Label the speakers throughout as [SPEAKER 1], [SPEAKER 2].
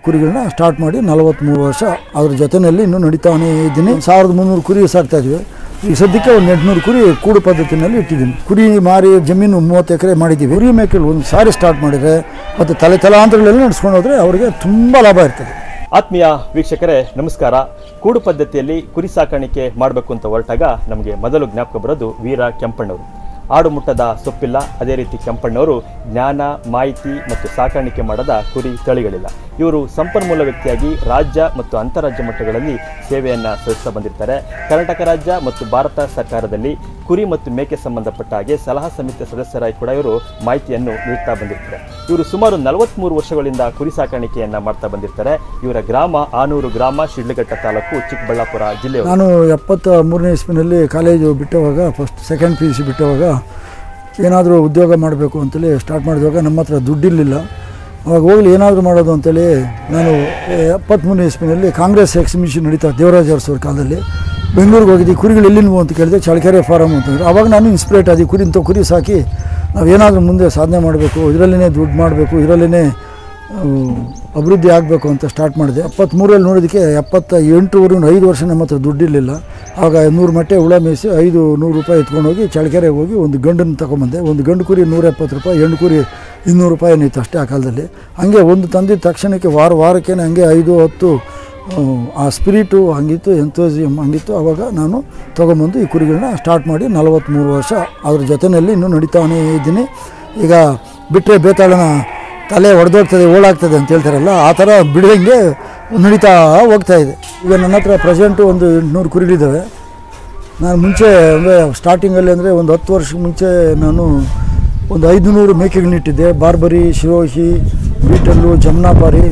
[SPEAKER 1] ಕುರಿಗಳನ್ನ ಸ್ಟಾರ್ಟ್ ಮಾಡಿ ನಲವತ್ತ್ಮೂರು ವರ್ಷ ಅದ್ರ ಜೊತೆಯಲ್ಲಿ ಇನ್ನೂ ನಡೀತಾನೇ ಇದ್ದೀನಿ ಸಾವಿರದ ಮುನ್ನೂರು ಕುರಿ ಸಾಕ್ತಾ ಇದ್ವಿ ಈಗ ಸದ್ಯಕ್ಕೆ ಒಂದು ಎಂಟುನೂರು ಕುರಿ ಕೂಡು ಪದ್ಧತಿನಲ್ಲಿ ಇಟ್ಟಿದ್ದೀನಿ ಕುರಿ ಮಾರಿ ಜಮೀನು ಮೂವತ್ತು ಎಕರೆ ಮಾಡಿದ್ದೀವಿ ಕುರಿ ಮೇಕೆಗಳು ಒಂದು ಸಾರಿ ಸ್ಟಾರ್ಟ್ ಮಾಡಿದರೆ ಮತ್ತು ತಲೆ ತಲಾಂತರಗಳೆಲ್ಲ ನಡೆಸ್ಕೊಂಡು ಹೋದರೆ ಅವರಿಗೆ ತುಂಬ ಲಾಭ ಇರ್ತದೆ
[SPEAKER 2] ಆತ್ಮೀಯ ವೀಕ್ಷಕರೇ ನಮಸ್ಕಾರ ಕೂಡು ಪದ್ಧತಿಯಲ್ಲಿ ಕುರಿ ಸಾಕಾಣಿಕೆ ಮಾಡಬೇಕು ಅಂತ ಹೊರಟಾಗ ನಮಗೆ ಮೊದಲು ಜ್ಞಾಪಕ ಬರೋದು ವೀರ ಕೆಂಪಣ್ಣವರು ಆಡು ಮುಟ್ಟದ ಸೊಪ್ಪಿಲ್ಲ ಅದೇ ರೀತಿ ಕೆಂಪಣ್ಣವರು ಜ್ಞಾನ ಮಾಹಿತಿ ಮತ್ತು ಸಾಕಾಣಿಕೆ ಮಾಡದ ಕುರಿ ತಳಿಗಳಿಲ್ಲ ಇವರು ಸಂಪನ್ಮೂಲ ವ್ಯಕ್ತಿಯಾಗಿ ರಾಜ್ಯ ಮತ್ತು ಅಂತಾರಾಜ್ಯ ಮಟ್ಟಗಳಲ್ಲಿ ಸೇವೆಯನ್ನು ಸಲ್ಲಿಸ್ತಾ ಬಂದಿರ್ತಾರೆ ಕರ್ನಾಟಕ ರಾಜ್ಯ ಮತ್ತು ಭಾರತ ಸರ್ಕಾರದಲ್ಲಿ ಕುರಿ ಮತ್ತು ಮೇಕೆ ಸಂಬಂಧಪಟ್ಟ ಹಾಗೆ ಸಲಹಾ ಸಮಿತಿ ಸದಸ್ಯರಾಗಿ ಕೂಡ ಇವರು ಮಾಹಿತಿಯನ್ನು ನೀಡ್ತಾ ಬಂದಿರ್ತಾರೆ ಇವರು ಸುಮಾರು ನಲವತ್ತ್ಮೂರು ವರ್ಷಗಳಿಂದ ಕುರಿ ಸಾಕಾಣಿಕೆಯನ್ನ ಮಾಡ್ತಾ ಬಂದಿರ್ತಾರೆ ಇವರ ಗ್ರಾಮ ಆನೂರು ಗ್ರಾಮ ಶಿಡ್ಲಘಟ್ಟ ತಾಲೂಕು ಚಿಕ್ಕಬಳ್ಳಾಪುರ ಜಿಲ್ಲೆಯವರು
[SPEAKER 1] ನಾನು ಎಪ್ಪತ್ತ ಮೂರನೇ ಇಸ್ವಿನಲ್ಲಿ ಕಾಲೇಜು ಬಿಟ್ಟವಾಗ first second P U C ಬಿಟ್ಟವಾಗ ಏನಾದರೂ ಉದ್ಯೋಗ ಮಾಡಬೇಕು ಅಂತೇಳಿ ಸ್ಟಾರ್ಟ್ ಮಾಡಿದಾಗ ನಮ್ಮ ಹತ್ರ ದುಡ್ಡಿರಲಿಲ್ಲ ಅವಾಗ ಹೋಗ್ಲಿ ಏನಾದರೂ ಮಾಡೋದು ಅಂತೇಳಿ ನಾನು ಎಪ್ಪತ್ತ್ಮೂರನೇ ಇಸ್ವಿನಲ್ಲಿ ಕಾಂಗ್ರೆಸ್ ಎಕ್ಸಿಬಿಷನ್ ನಡೀತಾ ದೇವರಾಜ ಅರಸವ್ರ ಕಾಲದಲ್ಲಿ ಬೆಂಗಳೂರಿಗೆ ಹೋಗಿದ್ದೆ ಕುರಿಗಳು ಎಲ್ಲಿನ್ವು ಅಂತ ಕೇಳಿದೆ ಚಳಕೆರೆ ಫಾರಮ್ ಅಂತಂದ್ರೆ ಅವಾಗ ನಾನು ಇನ್ಸ್ಪಿರೇಟ್ ಆದಿ ಕುರಿ ಇಂಥ ಕುರಿ ಸಾಕಿ ನಾವೇನಾದರೂ ಮುಂದೆ ಸಾಧನೆ ಮಾಡಬೇಕು ಇದರಲ್ಲೇ ದುಡ್ಡು ಮಾಡಬೇಕು ಇದರಲ್ಲೇ ಅಭಿವೃದ್ಧಿ ಆಗಬೇಕು ಅಂತ ಸ್ಟಾರ್ಟ್ ಮಾಡಿದೆ ಎಪ್ಪತ್ತ್ಮೂರಲ್ಲಿ ನೋಡೋದಕ್ಕೆ ಎಪ್ಪತ್ತ ಎಂಟುವರೆಗೂ ಐದು ವರ್ಷ ನಮ್ಮ ಹತ್ರ ದುಡ್ಡಿರಲಿಲ್ಲ ಆಗ ನೂರು ಮಟ್ಟೆ ಹುಳ ಮೇಯಿಸಿ ಐದು ನೂರು ರೂಪಾಯಿ ಎತ್ಕೊಂಡು ಹೋಗಿ ಚಳ್ಳಕೆರೆಗೆ ಹೋಗಿ ಒಂದು ಗಂಡನ್ನು ತಗೊಂಬಂದೆ ಒಂದು ಗಂಡು ಕುರಿ ನೂರ ಎಪ್ಪತ್ತು ರೂಪಾಯಿ ಹೆಣ್ಣು ಕುರಿ ಇನ್ನೂರು ರೂಪಾಯಿ ಏನಿತ್ತು ಅಷ್ಟೇ ಆ ಕಾಲದಲ್ಲಿ ಹಂಗೆ ಒಂದು ತಂದಿದ್ದ ತಕ್ಷಣಕ್ಕೆ ವಾರ ವಾರಕ್ಕೆ ಹಂಗೆ ಐದು ಹತ್ತು ಆ, ಆ ಸ್ಪಿರಿಟು ಹಂಗಿತ್ತು ಎಂತೋಸಿಯಮ್ ಹಂಗಿತ್ತು ಆವಾಗ ನಾನು ತೊಗೊಂಬಂದು ಈ ಕುರಿಗಳನ್ನ ಸ್ಟಾರ್ಟ್ ಮಾಡಿ ನಲವತ್ತ್ಮೂರು ವರ್ಷ ಅದ್ರ ಜೊತೆಯಲ್ಲಿ ಇನ್ನೂ ನಡೀತಾನೇ ಇದ್ದೀನಿ ಈಗ ಬಿಟ್ಟರೆ ಬೇತಾಳನ ತಲೆ ಒಡೆದೋಗ್ತದೆ ಓಡಾಗ್ತದೆ ಅಂತ ಹೇಳ್ತಾರಲ್ಲ ಆ ಥರ ಬಿಡದಂಗೆ ನಡೀತಾ ಹೋಗ್ತಾ ಇದೆ ಈಗ ನನ್ನ ಹತ್ರ ಪ್ರೆಸೆಂಟು ಒಂದು ಎಂಟುನೂರು ಕುರಿಗಳಿದ್ದಾವೆ ನಾನು ಮುಂಚೆ ಅಂದರೆ ಸ್ಟಾರ್ಟಿಂಗಲ್ಲಿ ಅಂದರೆ ಒಂದು ಹತ್ತು ವರ್ಷಕ್ಕೆ ಮುಂಚೆ ನಾನು ಒಂದು ಐದುನೂರು ಮೇಕೆಗಳನ್ನಿಟ್ಟಿದ್ದೆ ಬಾರ್ಬರಿ ಶಿರೋಹಿ ಬೀಟಲ್ಲು ಜಮ್ನಾಪಾರಿ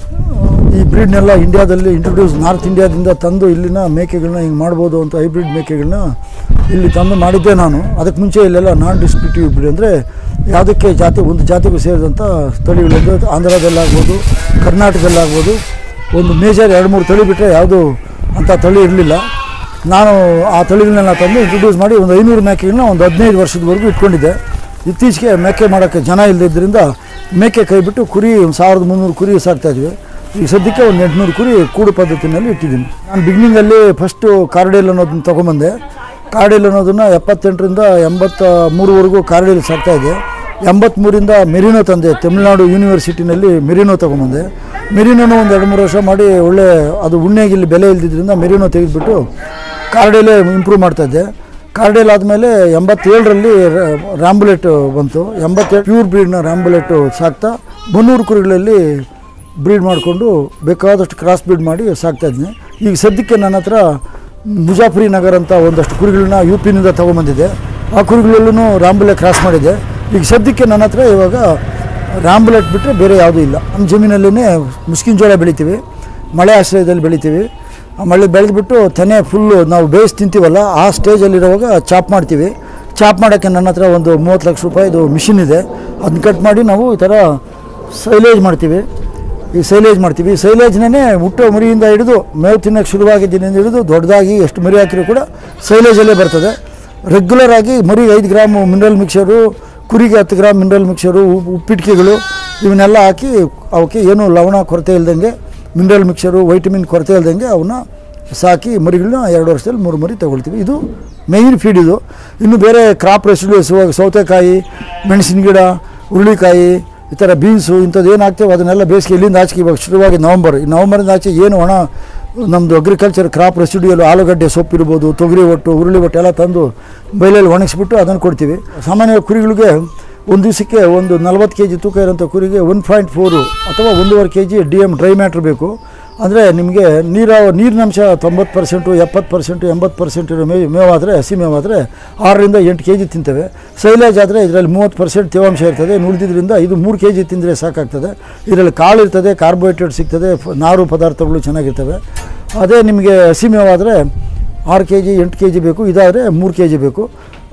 [SPEAKER 1] ಈ ಬ್ರೀಡ್ನೆಲ್ಲ ಇಂಡಿಯಾದಲ್ಲಿ ಇಂಟ್ರೊಡ್ಯೂಸ್ ನಾರ್ತ್ ಇಂಡಿಯಾದಿಂದ ತಂದು ಇಲ್ಲಿನ ಮೇಕೆಗಳನ್ನ ಹಿಂಗೆ ಮಾಡ್ಬೋದು ಅಂತ ಹೈಬ್ರಿಡ್ ಮೇಕೆಗಳನ್ನ ಇಲ್ಲಿ ತಂದು ಮಾಡಿದ್ದೆ ನಾನು ಅದಕ್ಕೆ ಮುಂಚೆ ಇಲ್ಲೆಲ್ಲ ನಾನ್ ಡಿಸ್ಟ್ರಿಬ್ಯೂಟಿವ್ ಬ್ರೀಡ್ ಅಂದರೆ ಯಾವುದಕ್ಕೆ ಜಾತಿ ಒಂದು ಜಾತಿಗೂ ಸೇರಿದಂಥ ತಳಿಗಳಿದ್ದು ಆಂಧ್ರದಲ್ಲಾಗ್ಬೋದು ಕರ್ನಾಟಕದಲ್ಲಾಗ್ಬೋದು ಒಂದು ಮೇಜರ್ ಎರಡು ಮೂರು ತಳಿ ಬಿಟ್ಟರೆ ಯಾವುದು ಅಂಥ ತಳಿ ಇರಲಿಲ್ಲ ನಾನು ಆ ತಳಿಗಳನ್ನೆಲ್ಲ ತಂದು ಇಂಟ್ರೊಡ್ಯೂಸ್ ಮಾಡಿ ಒಂದು ಐನೂರು ಮೇಕೆಗಳನ್ನ ಒಂದು ಹದಿನೈದು ವರ್ಷದವರೆಗೂ ಇಟ್ಕೊಂಡಿದ್ದೆ ಇತ್ತೀಚೆಗೆ ಮೇಕೆ ಮಾಡೋಕ್ಕೆ ಜನ ಇಲ್ಲದಿದ್ದರಿಂದ ಮೇಕೆ ಕೈ ಬಿಟ್ಟು ಕುರಿ ಒಂದು ಸಾವಿರದ ಮುನ್ನೂರು ಕುರಿ ಸಾಕ್ತಾಯಿದ್ವಿ ಈಗ ಸದ್ಯಕ್ಕೆ ಒಂದು ಎಂಟುನೂರು ಕುರಿ ಕೂಡು ಪದ್ಧತಿನಲ್ಲಿ ಇಟ್ಟಿದ್ದೀನಿ ನಾನು ಬಿಗಿನಿಂಗಲ್ಲಿ ಫಸ್ಟು ಕಾರ್ಡೇಲ್ ಅನ್ನೋದನ್ನ ತೊಗೊಂಬಂದೆ ಕಾರ್ಡೇಲ್ ಅನ್ನೋದನ್ನು ಎಪ್ಪತ್ತೆಂಟರಿಂದ ಎಂಬತ್ತ ಮೂರುವರೆಗೂ ಕಾರ್ಡೇಲ್ ಸಾಕ್ತಾಯಿದ್ದೆ ಎಂಬತ್ತ್ಮೂರಿಂದ ಮೆರಿನೋ ತಂದೆ ತಮಿಳ್ನಾಡು ಯೂನಿವರ್ಸಿಟಿನಲ್ಲಿ ಮೆರಿನೋ ತೊಗೊಂಬಂದೆ ಮೆರಿನೋನು ಒಂದು ಎರಡು ಮೂರು ವರ್ಷ ಮಾಡಿ ಒಳ್ಳೆ ಅದು ಉಣ್ಣೆಗೆ ಇಲ್ಲಿ ಬೆಲೆ ಇಲ್ದಿದ್ದರಿಂದ ಮೆರಿನೋ ತೆಗೆದುಬಿಟ್ಟು ಕಾರ್ಡೇಲೇ ಇಂಪ್ರೂವ್ ಮಾಡ್ತಾಯಿದ್ದೆ ಕಾರ್ಡೇಲ್ ಆದಮೇಲೆ ಎಂಬತ್ತೇಳರಲ್ಲಿ ರ್ಯಾಂಬುಲೆಟ್ ಬಂತು ಎಂಬತ್ತೇಳು ಪ್ಯೂರ್ ಬ್ರೀಡ್ನ ರ್ಯಾಂಬುಲೆಟ್ ಸಾಕ್ತಾ ಬನ್ನೂರು ಕುರಿಗಳಲ್ಲಿ ಬ್ರೀಡ್ ಮಾಡಿಕೊಂಡು ಬೇಕಾದಷ್ಟು ಕ್ರಾಸ್ ಬ್ರೀಡ್ ಮಾಡಿ ಸಾಕ್ತಾಯಿದ್ನಿ ಈಗ ಸದ್ಯಕ್ಕೆ ನನ್ನ ಹತ್ರ ಮುಜಾಫರಿ ನಗರ್ ಅಂತ ಒಂದಷ್ಟು ಕುರಿಗಳನ್ನ ಯು ಪಿನಿಂದ ತೊಗೊಂಬಂದಿದ್ದೆ ಆ ಕುರಿಗಳಲ್ಲೂ ರಾಂಬುಲೆ ಕ್ರಾಸ್ ಮಾಡಿದೆ ಈಗ ಸದ್ಯಕ್ಕೆ ನನ್ನ ಹತ್ರ ಇವಾಗ ರಾಂಬುಲೆಟ್ ಬಿಟ್ಟರೆ ಬೇರೆ ಯಾವುದೂ ಇಲ್ಲ ನಮ್ಮ ಜಮೀನಲ್ಲೇ ಮುಸ್ಕಿನ ಜೋಳ ಬೆಳಿತೀವಿ ಮಳೆ ಆಶ್ರಯದಲ್ಲಿ ಬೆಳಿತೀವಿ ಆ ಮಳೆ ಬೆಳೆದ್ಬಿಟ್ಟು ತೆನೆ ಫುಲ್ಲು ನಾವು ಬೇಯಿಸಿ ತಿಂತೀವಲ್ಲ ಆ ಸ್ಟೇಜಲ್ಲಿರುವಾಗ ಚಾಪ್ ಮಾಡ್ತೀವಿ ಚಾಪ್ ಮಾಡೋಕ್ಕೆ ನನ್ನ ಹತ್ರ ಒಂದು ಮೂವತ್ತು ಲಕ್ಷ ರೂಪಾಯಿದು ಮಿಷಿನ್ ಇದೆ ಅದನ್ನ ಕಟ್ ಮಾಡಿ ನಾವು ಈ ಥರ ಸೈಲೇಜ್ ಮಾಡ್ತೀವಿ ಈ ಸೈಲೇಜ್ ಮಾಡ್ತೀವಿ ಸೈಲೇಜ್ನೇ ಹುಟ್ಟೋ ಮರಿಯಿಂದ ಹಿಡಿದು ಮೇವು ತಿನ್ನೋಕ್ಕೆ ಶುರುವಾಗಿದ್ದಿನಿಂದ ಹಿಡಿದು ದೊಡ್ಡದಾಗಿ ಎಷ್ಟು ಮರಿ ಹಾಕಿರೂ ಕೂಡ ಸೈಲೇಜಲ್ಲೇ ಬರ್ತದೆ ರೆಗ್ಯುಲರ್ ಆಗಿ ಮರಿ ಐದು ಗ್ರಾಮ್ ಮಿನರಲ್ ಮಿಕ್ಸರು ಕುರಿಗೆ ಹತ್ತು ಗ್ರಾಮ್ ಮಿನರಲ್ ಮಿಕ್ಸರು ಉಪ್- ಉಪ್ಪಿಟ್ಟಿಗೆಗಳು ಇವನ್ನೆಲ್ಲ ಹಾಕಿ ಅವಕ್ಕೆ ಏನು ಲವಣ ಕೊರತೆ ಇಲ್ದಂಗೆ ಮಿನರಲ್ ಮಿಕ್ಸರು ವೈಟಮಿನ್ ಕೊರತೆ ಇಲ್ದಂಗೆ ಅವನ್ನ ಸಾಕಿ ಮರಿಗಳನ್ನ ಎರಡು ವರ್ಷದಲ್ಲಿ ಮೂರು ಮರಿ ತಗೊಳ್ತೀವಿ ಇದು ಮೇಯ್ನ್ ಫೀಡ್ ಇದು ಇನ್ನು ಬೇರೆ ಕ್ರಾಪ್ ರೆಸಿಡ್ಯೂಸ್ ಸೌತೆಕಾಯಿ ಮೆಣಸಿನ ಗಿಡ ಹುರುಳಿಕಾಯಿ ಈ ಥರ ಬೀನ್ಸು ಇಂಥದ್ದು ಏನು ಹಾಕ್ತೇವೆ ಅದನ್ನೆಲ್ಲ ಬೇಸಿಗೆ ಇಲ್ಲಿಂದ ಆಚೆಗೆ ಇವಾಗ ಶುರುವಾಗಿ ನವಂಬರ್ ಈ ನವಂಬರಿಂದ ಆಚೆ ಏನು ಒಣ ನಮ್ಮದು ಅಗ್ರಿಕಲ್ಚರ್ ಕ್ರಾಪ್ ರೆಸಿಡ್ಯೂಯಲ್ ಆಲೂಗಡ್ಡೆ ಸೊಪ್ಪು ಇರ್ಬೋದು ತೊಗರಿ ಒಟ್ಟು ಹುರುಳಿ ಒಟ್ಟು ಎಲ್ಲ ತಂದು ಬೈಲಲ್ಲಿ ಒಣಗಿಸ್ಬಿಟ್ಟು ಅದನ್ನು ಕೊಡ್ತೀವಿ ಸಾಮಾನ್ಯ ಕುರಿಗಳಿಗೆ ಒಂದು ದಿವಸಕ್ಕೆ ಒಂದು ನಲ್ವತ್ತು ಕೆ ಜಿ ತೂಕ ಇರೋಂಥ ಕುರಿಗೆ ಒನ್ ಪಾಯಿಂಟ್ ಫೋರು ಅಥವಾ ಒಂದೂವರೆ K G D M dry matter ಬೇಕು ಅಂದರೆ ನಿಮಗೆ ನೀರ ನೀರಿನಂಶ ತೊಂಬತ್ತು ಪರ್ಸೆಂಟು ಎಪ್ಪತ್ತು ಪರ್ಸೆಂಟು ಎಂಬತ್ತು ಪರ್ಸೆಂಟ್ ಇರೋ ಮೇವು ಮೇವಾದರೆ ಹಸಿ ಮೇವಾದರೆ ಆರರಿಂದ ಎಂಟು ಕೆ ಜಿ ತಿಂತೇವೆ ಸೈಲೇಜ್ ಆದರೆ ಇದರಲ್ಲಿ ಮೂವತ್ತು ಪರ್ಸೆಂಟ್ ತೇವಾಂಶ ಇರ್ತದೆ ಉಳಿದಿದ್ರಿಂದ ಇದು ಮೂರು ಕೆ ಜಿ ತಿಂದರೆ ಸಾಕಾಗ್ತದೆ ಇದರಲ್ಲಿ ಕಾಳು ಇರ್ತದೆ ಕಾರ್ಬೋಹೈಡ್ರೇಟ್ ಸಿಗ್ತದೆ ಫ- ನಾರು ಪದಾರ್ಥಗಳು ಚೆನ್ನಾಗಿರ್ತವೆ ಅದೇ ನಿಮಗೆ ಹಸಿ ಮೇವಾದರೆ ಆರು ಕೆ ಜಿ ಎಂಟು ಕೆ ಜಿ ಬೇಕು ಇದಾದರೆ ಮೂರು ಕೆ ಜಿ ಬೇಕು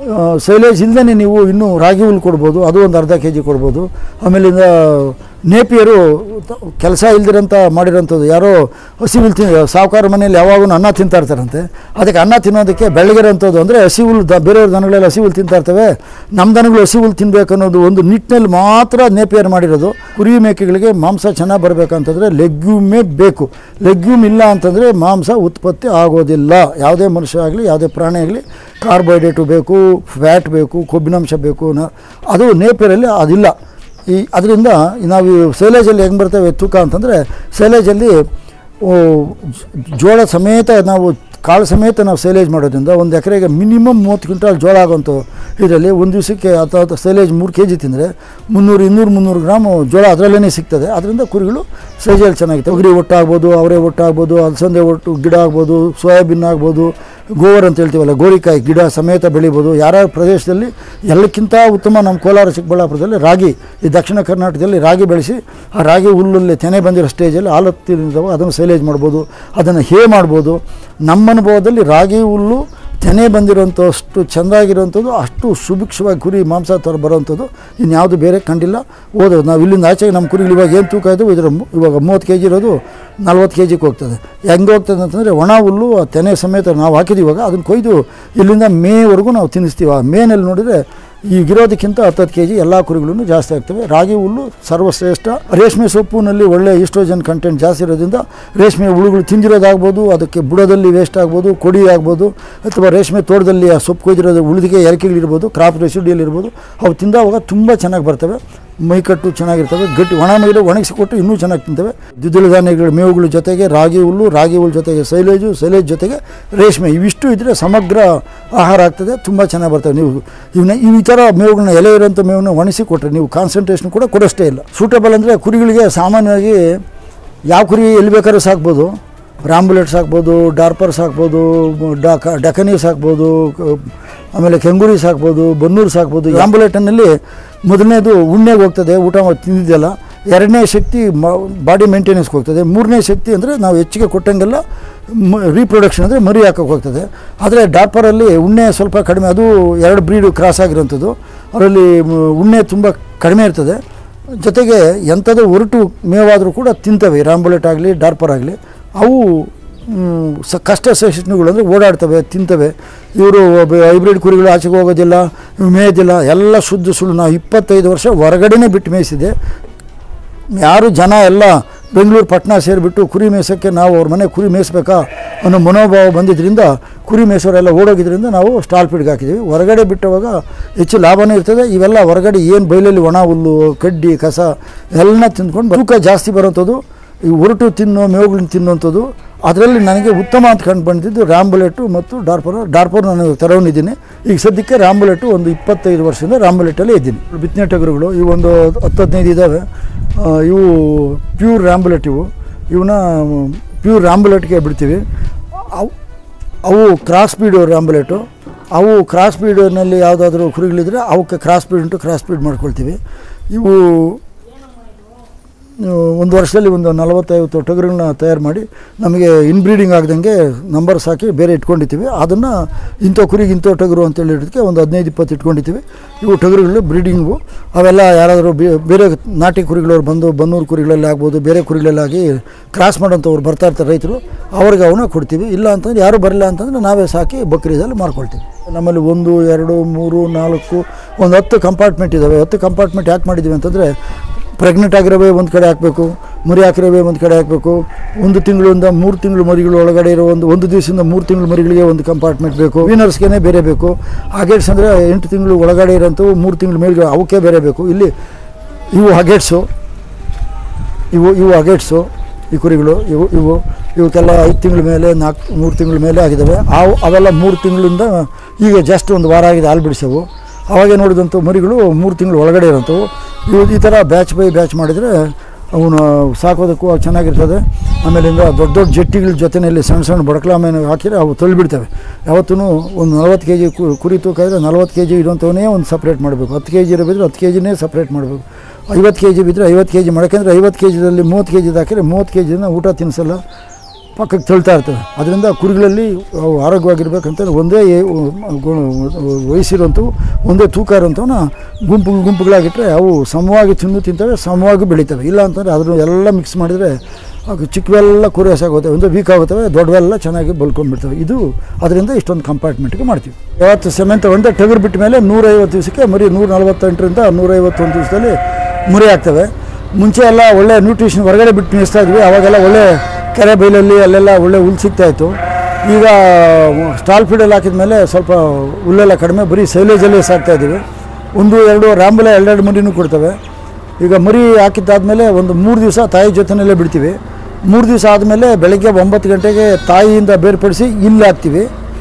[SPEAKER 1] ಸೈಲೇಜ್ ಇಲ್ಲದೇ ನೀವು ಇನ್ನೂ ರಾಗಿ ಹುಲ್ಲು ಕೊಡ್ಬೋದು ಅದು ಒಂದು ಅರ್ಧ ಕೆ ಜಿ ಕೊಡ್ಬೋದು ಆಮೇಲಿಂದ ನೇಪಿಯರು ಕೆಲಸ ಇಲ್ದಿರಂತ ಮಾಡಿರೋಂಥದ್ದು ಯಾರೋ ಹಸಿ ಹುಲ್ಲು ತಿನ್ ಸಾವುಕಾರ ಮನೆಯಲ್ಲಿ ಯಾವಾಗೂ ಅನ್ನ ತಿಂತಾ ಇರ್ತಾರಂತೆ ಅದಕ್ಕೆ ಅನ್ನ ತಿನ್ನೋದಕ್ಕೆ ಬೆಳಗಿರೋಂಥದ್ದು ಅಂದರೆ ಹಸಿ ಹುಲ್ಲು ದ ಬೇರೆಯವ್ರ ದನಗಳೆಲ್ಲ ಹಸಿ ಹುಲ್ಲು ತಿಂತಾ ಇರ್ತವೆ ನಮ್ಮ ದನಗಳು ಹಸಿ ಹುಲ್ಲು ತಿನ್ಬೇಕು ಅನ್ನೋದು ಒಂದು ನಿಟ್ಟಿನಲ್ಲಿ ಮಾತ್ರ ನೇಪಿಯರ್ ಮಾಡಿರೋದು ಕುರಿ ಮೇಕೆಗಳಿಗೆ ಮಾಂಸ ಚೆನ್ನಾಗಿ ಬರಬೇಕಂತಂದರೆ ಲೆಗ್ಯೂಮೇ ಬೇಕು ಲೆಗ್ಯೂಮ್ ಇಲ್ಲ ಅಂತಂದರೆ ಮಾಂಸ ಉತ್ಪತ್ತಿ ಆಗೋದಿಲ್ಲ ಯಾವುದೇ ಮನುಷ್ಯ ಆಗಲಿ ಯಾವುದೇ ಪ್ರಾಣಿ ಆಗಲಿ ಕಾರ್ಬೋಹೈಡ್ರೇಟು ಬೇಕು ಫ್ಯಾಟ್ ಬೇಕು ಕೊಬ್ಬಿನಾಂಶ ಬೇಕು ನ- ಅದು ನೇಪಿಯರಲ್ಲಿ ಅದಿಲ್ಲ ಈ ಅದರಿಂದ ನಾವು ಸೈಲೇಜಲ್ಲಿ ಹೆಂಗೆ ಬರ್ತೇವೆ ತೂಕ ಅಂತಂದರೆ ಸೈಲೇಜಲ್ಲಿ ಓ, ಜ- ಜೋಳ ಸಮೇತ ನಾವು ಕಾಳು ಸಮೇತ ನಾವು ಸೈಲೇಜ್ ಮಾಡೋದ್ರಿಂದ ಒಂದು ಎಕರೆಗೆ ಮಿನಿಮಮ್ ಮೂವತ್ತು ಕ್ವಿಂಟಾಲ್ ಜೋಳ ಆಗೋಂಥ ಇದರಲ್ಲಿ ಒಂದು ದಿವಸಕ್ಕೆ ಅಥವಾ ಸೈಲೇಜ್ ಮೂರು ಕೆ ಜಿ ತಿಂದರೆ ಮುನ್ನೂರು ಇನ್ನೂರು ಮುನ್ನೂರು ಗ್ರಾಮು ಜೋಳ ಅದರಲ್ಲೇ ಸಿಗ್ತದೆ ಅದರಿಂದ ಕುರಿಗಳು ಸೈಜಲ್ಲಿ ಚೆನ್ನಾಗಿರ್ತವೆ ತೊಗರಿ ಒಟ್ಟಾಗ್ಬೋದು ಅವರೆ ಒಟ್ಟಾಗ್ಬೋದು ಅಲಸಂದೆ ಒಟ್ಟು ಗಿಡ ಆಗ್ಬೋದು ಸೋಯಾಬೀನ್ ಆಗ್ಬೋದು ಗೋವರ್ ಅಂತ ಹೇಳ್ತೀವಲ್ಲ ಗೋರಿಕಾಯಿ ಗಿಡ ಸಮೇತ ಬೆಳಿಬೋದು ಯಾರ್ಯಾರ ಪ್ರದೇಶದಲ್ಲಿ ಎಲ್ಲಕ್ಕಿಂತ ಉತ್ತಮ ನಮ್ಮ ಕೋಲಾರ ಚಿಕ್ಕಬಳ್ಳಾಪುರದಲ್ಲಿ ರಾಗಿ ಈ ದಕ್ಷಿಣ ಕರ್ನಾಟಕದಲ್ಲಿ ರಾಗಿ ಬೆಳೆಸಿ ಆ ರಾಗಿ ಹುಲ್ಲಲ್ಲಿ ತೆನೆ ಬಂದಿರೋ ಸ್ಟೇಜಲ್ಲಿ ಹಾಲು ಹತ್ತಿದ್ದಾವೆ ಅದನ್ನು ಸೈಲೇಜ್ ಮಾಡ್ಬೋದು ಅದನ್ನು ಹೇ ಮಾಡ್ಬೋದು ನಮ್ಮ ಅನುಭವದಲ್ಲಿ ರಾಗಿ ಹುಲ್ಲು ತೆನೆ ಬಂದಿರೋಂಥಷ್ಟು ಚೆಂದಾಗಿರೋಂಥದ್ದು ಅಷ್ಟು ಸುಭಿಕ್ಷವಾಗಿ ಕುರಿ ಮಾಂಸ ಥರ ಬರೋವಂಥದ್ದು ಇನ್ಯಾವುದು ಬೇರೆ ಕಂಡಿಲ್ಲ ಹೋದವು ನಾವು ಇಲ್ಲಿಂದ ಆಚೆಗೆ ನಮ್ಮ ಕುರಿಗಳು ಇವಾಗ ಏನು ತೂಕ ಇದ್ದವು ಇದರ ಮು- ಇವಾಗ ಮೂವತ್ತು ಕೆ ಜಿ ಇರೋದು ನಲ್ವತ್ತು ಕೆ ಜಿಗೆ ಹೋಗ್ತದೆ ಹೆಂಗೆ ಹೋಗ್ತದೆ ಅಂತಂದರೆ ಒಣ ಹುಲ್ಲು ಆ ತೆನೆ ಸಮೇತ ನಾವು ಹಾಕಿದ್ದೀವಿ ಇವಾಗ ಅದನ್ನು ಕೊಯ್ದು ಇಲ್ಲಿಂದ ಮೇವರೆಗೂ ನಾವು ತಿನ್ನಿಸ್ತೀವಿ ಆ ಮೇನಲ್ಲಿ ನೋಡಿದರೆ ಈಗಿರೋದಕ್ಕಿಂತ ಹತ್ತತ್ತು ಕೆ ಜಿ ಎಲ್ಲ ಕುರಿಗಳೂ ಜಾಸ್ತಿ ಆಗ್ತವೆ ರಾಗಿ ಹುಲ್ಲು ಸರ್ವಶ್ರೇಷ್ಠ ರೇಷ್ಮೆ ಸೊಪ್ಪಿನಲ್ಲಿ ಒಳ್ಳೆ ಈಸ್ಟ್ರೋಜನ್ ಕಂಟೆಂಟ್ ಜಾಸ್ತಿ ಇರೋದ್ರಿಂದ ರೇಷ್ಮೆ ಹುಳುಗಳು ತಿಂದಿರೋದಾಗ್ಬೋದು ಅದಕ್ಕೆ ಬುಡದಲ್ಲಿ ವೇಸ್ಟ್ ಆಗ್ಬೋದು ಕೊಡಿ ಆಗ್ಬೋದು ಅಥವಾ ರೇಷ್ಮೆ ತೋಟದಲ್ಲಿ ಆ ಸೊಪ್ಪು ಕೊಯ್ದಿರೋದು ಉಳಿದಿಗೆ ಎರಿಕೆಗಳಿರ್ಬೋದು ಕ್ರಾಪ್ ರೆಸಿಡಿಯಲ್ಲಿ ಇರ್ಬೋದು ಅವು ತಿಂದವಾಗ ತುಂಬ ಚೆನ್ನಾಗಿ ಬರ್ತವೆ ಮೈಕಟ್ಟು ಚೆನ್ನಾಗಿರ್ತವೆ ಗಟ್ಟಿ ಒಣ ನೀರು ಒಣಗಿಸಿ ಕೊಟ್ಟು ಇನ್ನೂ ಚೆನ್ನಾಗಿ ತಿಂತವೆ ದ್ವಿದಳ ಧಾನ್ಯಗಳ ಮೇವುಗಳ ಜೊತೆಗೆ ರಾಗಿ ಹುಲ್ಲು ರಾಗಿ ಹುಲ್ಲು ಜೊತೆಗೆ ಸೈಲೇಜು ಸೈಲೇಜ್ ಜೊತೆಗೆ ರೇಷ್ಮೆ ಇವಿಷ್ಟು ಇದ್ದರೆ ಸಮಗ್ರ ಆಹಾರ ಆಗ್ತದೆ ತುಂಬ ಚೆನ್ನಾಗಿ ಬರ್ತವೆ ನೀವು ಇವನ್ನ ಈ ಥರ ಮೇವುಗಳನ್ನ ಎಲೆ ಇರೋಂಥ ಮೇವನ್ನ ಒಣಗಿಸಿ ಕೊಟ್ಟರೆ ನೀವು ಕಾನ್ಸಂಟ್ರೇಷನ್ ಕೂಡ ಕೊಡೋಷ್ಟೇ ಇಲ್ಲ ಸೂಟಬಲ್ ಅಂದರೆ ಕುರಿಗಳಿಗೆ ಸಾಮಾನ್ಯವಾಗಿ ಯಾವ ಕುರಿ ಎಲ್ಲಿ ಬೇಕಾದ್ರೂ ಸಾಕ್ಬೋದು ರಾಂಬುಲೆಟ್ ಸಾಕ್ಬೋದು ಡಾರ್ಪರ್ ಸಾಕ್ಬೋದು ಡಾಕ ಡಕನಿ ಸಾಕ್ಬೋದು ಕ- ಆಮೇಲೆ ಕೆಂಗೂರಿ ಸಾಕ್ಬೋದು ಬನ್ನೂರು ಸಾಕ್ಬೋದು ಆಂಬುಲೆಟನ್ನಲ್ಲಿ ಮೊದಲನೇದು ಉಣ್ಣೆಗೆ ಹೋಗ್ತದೆ ಊಟ ಮಾಡಿ ತಿಂದಿದ್ದೆಲ್ಲ ಎರಡನೇ ಶಕ್ತಿ ಬಾಡಿ ಮೇಂಟೆನೆನ್ಸ್ಗೆ ಹೋಗ್ತದೆ ಮೂರನೇ ಶಕ್ತಿ ಅಂದರೆ ನಾವು ಹೆಚ್ಚಿಗೆ ಕೊಟ್ಟಂಗೆಲ್ಲ ರೀಪ್ರೊಡಕ್ಷನ್ ಅಂದರೆ ಮರಿ ಹಾಕೋಕೆ ಹೋಗ್ತದೆ ಆದರೆ ಡಾರ್ಪರಲ್ಲಿ ಉಣ್ಣೆ ಸ್ವಲ್ಪ ಕಡಿಮೆ ಅದು ಎರಡು ಬ್ರೀಡು ಕ್ರಾಸ್ ಆಗಿರೋಂಥದ್ದು ಅದರಲ್ಲಿ ಮ್, ಉಣ್ಣೆ ತುಂಬ ಕಡಿಮೆ ಇರ್ತದೆ ಜೊತೆಗೆ ಎಂಥದ್ದು ಹೊರಟು ಮೇವಾದರೂ ಕೂಡ ತಿಂತವೆ ರಾಂಬುಲೆಟ್ ಆಗಲಿ ಡಾರ್ಪರ್ ಆಗಲಿ ಅವು ಮ್, ಸ ಕಷ್ಟ ಸಹಿಷ್ಣುಗಳು ಅಂದರೆ ಓಡಾಡ್ತವೆ ತಿಂತವೆ ಇವರು ಹೈಬ್ರಿಡ್ ಕುರಿಗಳು ಆಚೆಗೆ ಹೋಗೋದಿಲ್ಲ ಇವು ಮೇಯೋದಿಲ್ಲ ಎಲ್ಲ ಶುದ್ಧ ಸುಳ್ಳು ನಾವು ಇಪ್ಪತ್ತೈದು ವರ್ಷ ಹೊರಗಡೆನೇ ಬಿಟ್ಟು ಮೇಯಿಸಿದೆ ಯಾರು ಜನ ಎಲ್ಲ ಬೆಂಗಳೂರು ಪಟ್ಟಣ ಸೇರಿಬಿಟ್ಟು ಕುರಿ ಮೇಯ್ಸೋಕ್ಕೆ ನಾವು ಅವ್ರ ಮನೆ ಕುರಿ ಮೇಯಿಸ್ಬೇಕಾ ಅನ್ನೋ ಮನೋಭಾವ ಬಂದಿದ್ದರಿಂದ ಕುರಿ ಮೇಯಿಸೋರೆಲ್ಲ ಓಡೋಗಿದ್ರಿಂದ ನಾವು ಸ್ಟಾಲ್ ಫೀಡ್ಗೆ ಹಾಕಿದ್ದೀವಿ ಹೊರಗಡೆ ಬಿಟ್ಟವಾಗ ಹೆಚ್ಚು ಲಾಭನೇ ಇರ್ತದೆ ಇವೆಲ್ಲ ಹೊರಗಡೆ ಏನು ಬೈಲಲ್ಲಿ ಒಣ ಹುಲ್ಲು ಕಡ್ಡಿ ಕಸ ಎಲ್ಲ ತಿಂದ್ಕೊಂಡು ತೂಕ ಜಾಸ್ತಿ ಬರೋಂಥದ್ದು ಈ ಉರುಟು ತಿನ್ನೋ ಮೇವುಗಳನ್ನ ತಿನ್ನುವಂಥದ್ದು ಅದರಲ್ಲಿ ನನಗೆ ಉತ್ತಮ ಅಂತ ಕಂಡು ಬಂದಿದ್ದು ರಾಂಬುಲೆಟು ಮತ್ತು ಡಾರ್ಪರ್ ಡಾರ್ಪರ್ ನಾನು ತರೋನಿದ್ದೀನಿ ಈಗ ಸದ್ಯಕ್ಕೆ ರಾಂಬುಲೆಟು ಒಂದು ಇಪ್ಪತ್ತೈದು ವರ್ಷದಿಂದ ರಾಂಬುಲೆಟಲ್ಲೇ ಇದ್ದೀನಿ ಬಿತ್ತನೆ ಟಗರುಗಳು ಇವು ಒಂದು ಹತ್ತು ಹದಿನೈದು ಇದ್ದಾವೆ ಆ, ಇವು ಪ್ಯೂರ್ ರಾಂಬುಲೆಟ್ ಇವು ಇವನ್ನ ಪ್ಯೂರ್ ರಾಂಬುಲೆಟ್ಗೆ ಬಿಡ್ತೀವಿ ಅವು ಅವು ಕ್ರಾಸ್ ಬೀಡು ರಾಂಬುಲೆಟು ಅವು ಕ್ರಾಸ್ ಬೀಡ್ನಲ್ಲಿ ಯಾವುದಾದ್ರೂ ಕುರಿಗಳಿದ್ರೆ ಅವಕ್ಕೆ ಕ್ರಾಸ್ ಬೀಡ್ ಉಂಟು ಕ್ರಾಸ್ ಬೀಡ್ ಮಾಡ್ಕೊಳ್ತೀವಿ ಇವು ನೀವು ಒಂದು ವರ್ಷದಲ್ಲಿ ಒಂದು ನಲವತ್ತೈವತ್ತು ಟಗರುಗಳನ್ನ ತಯಾರು ಮಾಡಿ ನಮಗೆ ಇನ್ಬ್ರೀಡಿಂಗ್ ಆಗ್ದಂಗೆ ನಂಬರ್ಸ್ ಹಾಕಿ ಬೇರೆ ಇಟ್ಕೊಂಡಿರ್ತೀವಿ ಅದನ್ನು ಇಂಥ ಕುರಿಗೆ ಇಂಥ ಟಗರು ಅಂತೇಳಿ ಇಡೋದಕ್ಕೆ ಒಂದು ಹದಿನೈದು ಇಪ್ಪತ್ತು ಇಟ್ಕೊಂಡಿರ್ತೀವಿ ಇವು ಟಗರುಗಳು ಬ್ರೀಡಿಂಗು ಅವೆಲ್ಲ ಯಾರಾದರೂ ಬೇ- ಬೇರೆ ನಾಟಿ ಕುರಿಗಳವ್ರು ಬಂದು ಬನ್ನೂರು ಕುರಿಗಳಲ್ಲಿ ಆಗ್ಬೋದು ಬೇರೆ ಕುರಿಗಳಲ್ಲಾಗಿ ಕ್ರಾಸ್ ಮಾಡೋಂಥವ್ರು ಬರ್ತಾ ಇರ್ತಾರೆ ರೈತರು ಅವ್ರಿಗೆ ಅವನ್ನ ಕೊಡ್ತೀವಿ ಇಲ್ಲ ಅಂತಂದ್ರೆ ಯಾರು ಬರಲ್ಲ ಅಂತಂದರೆ ನಾವೇ ಸಾಕಿ ಬಕ್ರೀದಲ್ಲಿ ಮಾರ್ಕೊಳ್ತೀವಿ ನಮ್ಮಲ್ಲಿ ಒಂದು ಎರಡು ಮೂರು ನಾಲ್ಕು ಒಂದು ಹತ್ತು ಕಂಪಾರ್ಟ್ಮೆಂಟ್ ಇದ್ದಾವೆ ಹತ್ತು ಕಂಪಾರ್ಟ್ಮೆಂಟ್ ಯಾಕೆ ಮಾಡಿದ್ದೀವಿ ಅಂತಂದರೆ ಪ್ರೆಗ್ನೆಂಟ್ ಆಗಿರೋವೇ ಒಂದು ಕಡೆ ಹಾಕಬೇಕು ಮರಿ ಹಾಕಿರೋವೇ ಒಂದು ಕಡೆ ಹಾಕಬೇಕು ಒಂದು ತಿಂಗಳಿಂದ ಮೂರು ತಿಂಗಳು ಮರಿಗಳು ಒಳಗಡೆ ಇರೋ ಒಂದು ಒಂದು ದಿವಸದಿಂದ ಮೂರು ತಿಂಗಳು ಮರಿಗಳಿಗೆ ಒಂದು ಕಂಪಾರ್ಟ್ಮೆಂಟ್ ಬೇಕು ವೀನರ್ಸ್ಗೆ ಬೇರೆ ಬೇಕು ಹಾಗೆಟ್ಸ್ ಅಂದರೆ ಎಂಟು ತಿಂಗಳು ಒಳಗಡೆ ಇರೋಂಥವು ಮೂರು ತಿಂಗಳು ಮೇಲೆ ಅವಕ್ಕೆ ಬೇರೆ ಬೇಕು ಇಲ್ಲಿ ಇವು ಹಗೆಟ್ಸು ಇವು ಇವು ಅಗೇಟ್ಸು ಈ ಕುರಿಗಳು ಇವು ಇವು ಇವಕ್ಕೆಲ್ಲ ಐದು ತಿಂಗಳ ಮೇಲೆ ನಾಲ್ಕು ಮೂರು ತಿಂಗಳ ಮೇಲೆ ಆಗಿದ್ದಾವೆ ಅವು ಅವೆಲ್ಲ ಮೂರು ತಿಂಗಳಿಂದ ಈಗ ಜಸ್ಟ್ ಒಂದು ವಾರ ಆಗಿದೆ ಹಾಲು ಬಿಡಿಸವು ಅವಾಗೆ ನೋಡಿದಂಥ ಮರಿಗಳು ಮೂರು ತಿಂಗಳು ಒಳಗಡೆ ಇರೋಂಥವು ಇವು ಈ ಥರ ಬ್ಯಾಚ್ ಬೈ ಬ್ಯಾಚ್ ಮಾಡಿದರೆ ಅವನು ಸಾಕೋದಕ್ಕೂ ಚೆನ್ನಾಗಿರ್ತದೆ ಆಮೇಲಿಂದ ದೊಡ್ಡ ದೊಡ್ಡ ಜಟ್ಟಿಗಳ ಜೊತೆಯಲ್ಲಿ ಸಣ್ಣ ಸಣ್ಣ ಬಡಕಲಾಮೇನು ಹಾಕಿದ್ರೆ ಅವು ತಳ್ಳಿಬಿಡ್ತವೆ ಯಾವತ್ತೂ ಒಂದು ನಲ್ವತ್ತು ಕೆ ಜಿ ಕುರಿ ತೂಕ ಇದ್ದರೆ ನಲ್ವತ್ತು ಕೆ ಜಿ ಇರೋಂಥವನ್ನೇ ಒಂದು ಸಪ್ರೇಟ್ ಮಾಡಬೇಕು ಹತ್ತು ಕೆ ಜಿ ಇರಬಿದ್ರೆ ಹತ್ತು ಕೆ ಜಿನೇ ಸಪ್ರೇಟ್ ಮಾಡಬೇಕು ಐವತ್ತು ಕೆ ಜಿ ಬಿದ್ದರೆ ಐವತ್ತು ಕೆ ಜಿ ಮಾಡ್ಕೊಂಡ್ರೆ ಐವತ್ತು ಕೆ ಜಿದಲ್ಲಿ ಮೂವತ್ತು ಕೆ ಜಿದು ಹಾಕಿದ್ರೆ ಮೂವತ್ತು ಕೆ ಜಿನ ಊಟ ತಿನ್ನಿಸಲ್ಲ ಪಕ್ಕಕ್ಕೆ ತಳ್ತಾ ಇರ್ತವೆ ಅದರಿಂದ ಕುರಿಗಳಲ್ಲಿ ಅವು ಆರೋಗ್ಯವಾಗಿರ್ಬೇಕಂತ ಒಂದೇ ಏ- ಗು- ವಯಸ್ಸಿರುವಂಥವು ಒಂದೇ ತೂಕ ಇರೋಂಥವನ್ನ ಗುಂಪು ಗುಂಪುಗಳಾಗಿಟ್ಟರೆ ಅವು ಸಮವಾಗಿ ತಿಂದು ತಿಂತವೆ ಸಮವಾಗಿ ಬೆಳಿತವೆ ಇಲ್ಲ ಅಂತಂದರೆ ಅದನ್ನು ಎಲ್ಲ ಮಿಕ್ಸ್ ಮಾಡಿದರೆ ಅದು ಚಿಕ್ಕವೆಲ್ಲ ಕುರಿ ಹಸಾಗೋತವೆ ಒಂದು ವೀಕ್ ಆಗುತ್ತವೆ ದೊಡ್ಡವೆಲ್ಲ ಚೆನ್ನಾಗಿ ಬಲ್ಕೊಂಡ್ಬಿಡ್ತವೆ ಇದು ಅದರಿಂದ ಇಷ್ಟೊಂದು ಕಂಪಾರ್ಟ್ಮೆಂಟ್ಗೆ ಮಾಡ್ತೀವಿ ಯಾವತ್ತು ಸೆಮೆಂಟ್ ಒಂದೇ ಟಗರು ಬಿಟ್ಟ ಮೇಲೆ ನೂರೈವತ್ತು ದಿವಸಕ್ಕೆ ಮರಿ ನೂರ ನಲವತ್ತೆಂಟರಿಂದ ನೂರೈವತ್ತೊಂದು ದಿವಸದಲ್ಲಿ ಮರಿ ಆಗ್ತವೆ ಮುಂಚೆ ಎಲ್ಲ ಒಳ್ಳೆ ನ್ಯೂಟ್ರಿಷನ್ ಹೊರಗಡೆ ಬಿಟ್ಟು ಮೇಯಿಸ್ತಾ ಇದ್ವಿ ಅವಾಗೆಲ್ಲ ಒಳ್ಳೆ ಕೆರೆ ಬೈಲಲ್ಲಿ ಅಲ್ಲೆಲ್ಲ ಒಳ್ಳೆ ಹುಲ್ ಸಿಗ್ತಾ ಇತ್ತು ಈಗ ಸ್ಟಾಲ್ ಫೀಡಲ್ಲಿ ಹಾಕಿದ ಮೇಲೆ ಸ್ವಲ್ಪ ಹುಲ್ಲೆಲ್ಲ ಕಡಿಮೆ ಬರೀ ಸೈಲೇಜಲ್ಲೇ ಸಾಕ್ತಾ ಇದ್ದೀವಿ ಒಂದು ಎರಡು ರಾಂಬುಲ ಎರಡೆರಡು ಮರಿನೂ ಕೊಡ್ತವೆ ಈಗ ಮರಿ ಹಾಕಿದ್ದಾದ್ಮೇಲೆ ಒಂದು ಮೂರು ದಿವಸ ತಾಯಿ ಜೊತೆಯಲ್ಲೇ ಬಿಡ್ತೀವಿ ಮೂರು ದಿವಸ ಆದಮೇಲೆ ಬೆಳಗ್ಗೆ ಒಂಬತ್ತು ಗಂಟೆಗೆ ತಾಯಿಯಿಂದ ಬೇರ್ಪಡಿಸಿ ಇಲ್ಲಿ ಹಾಕ್ತೀವಿ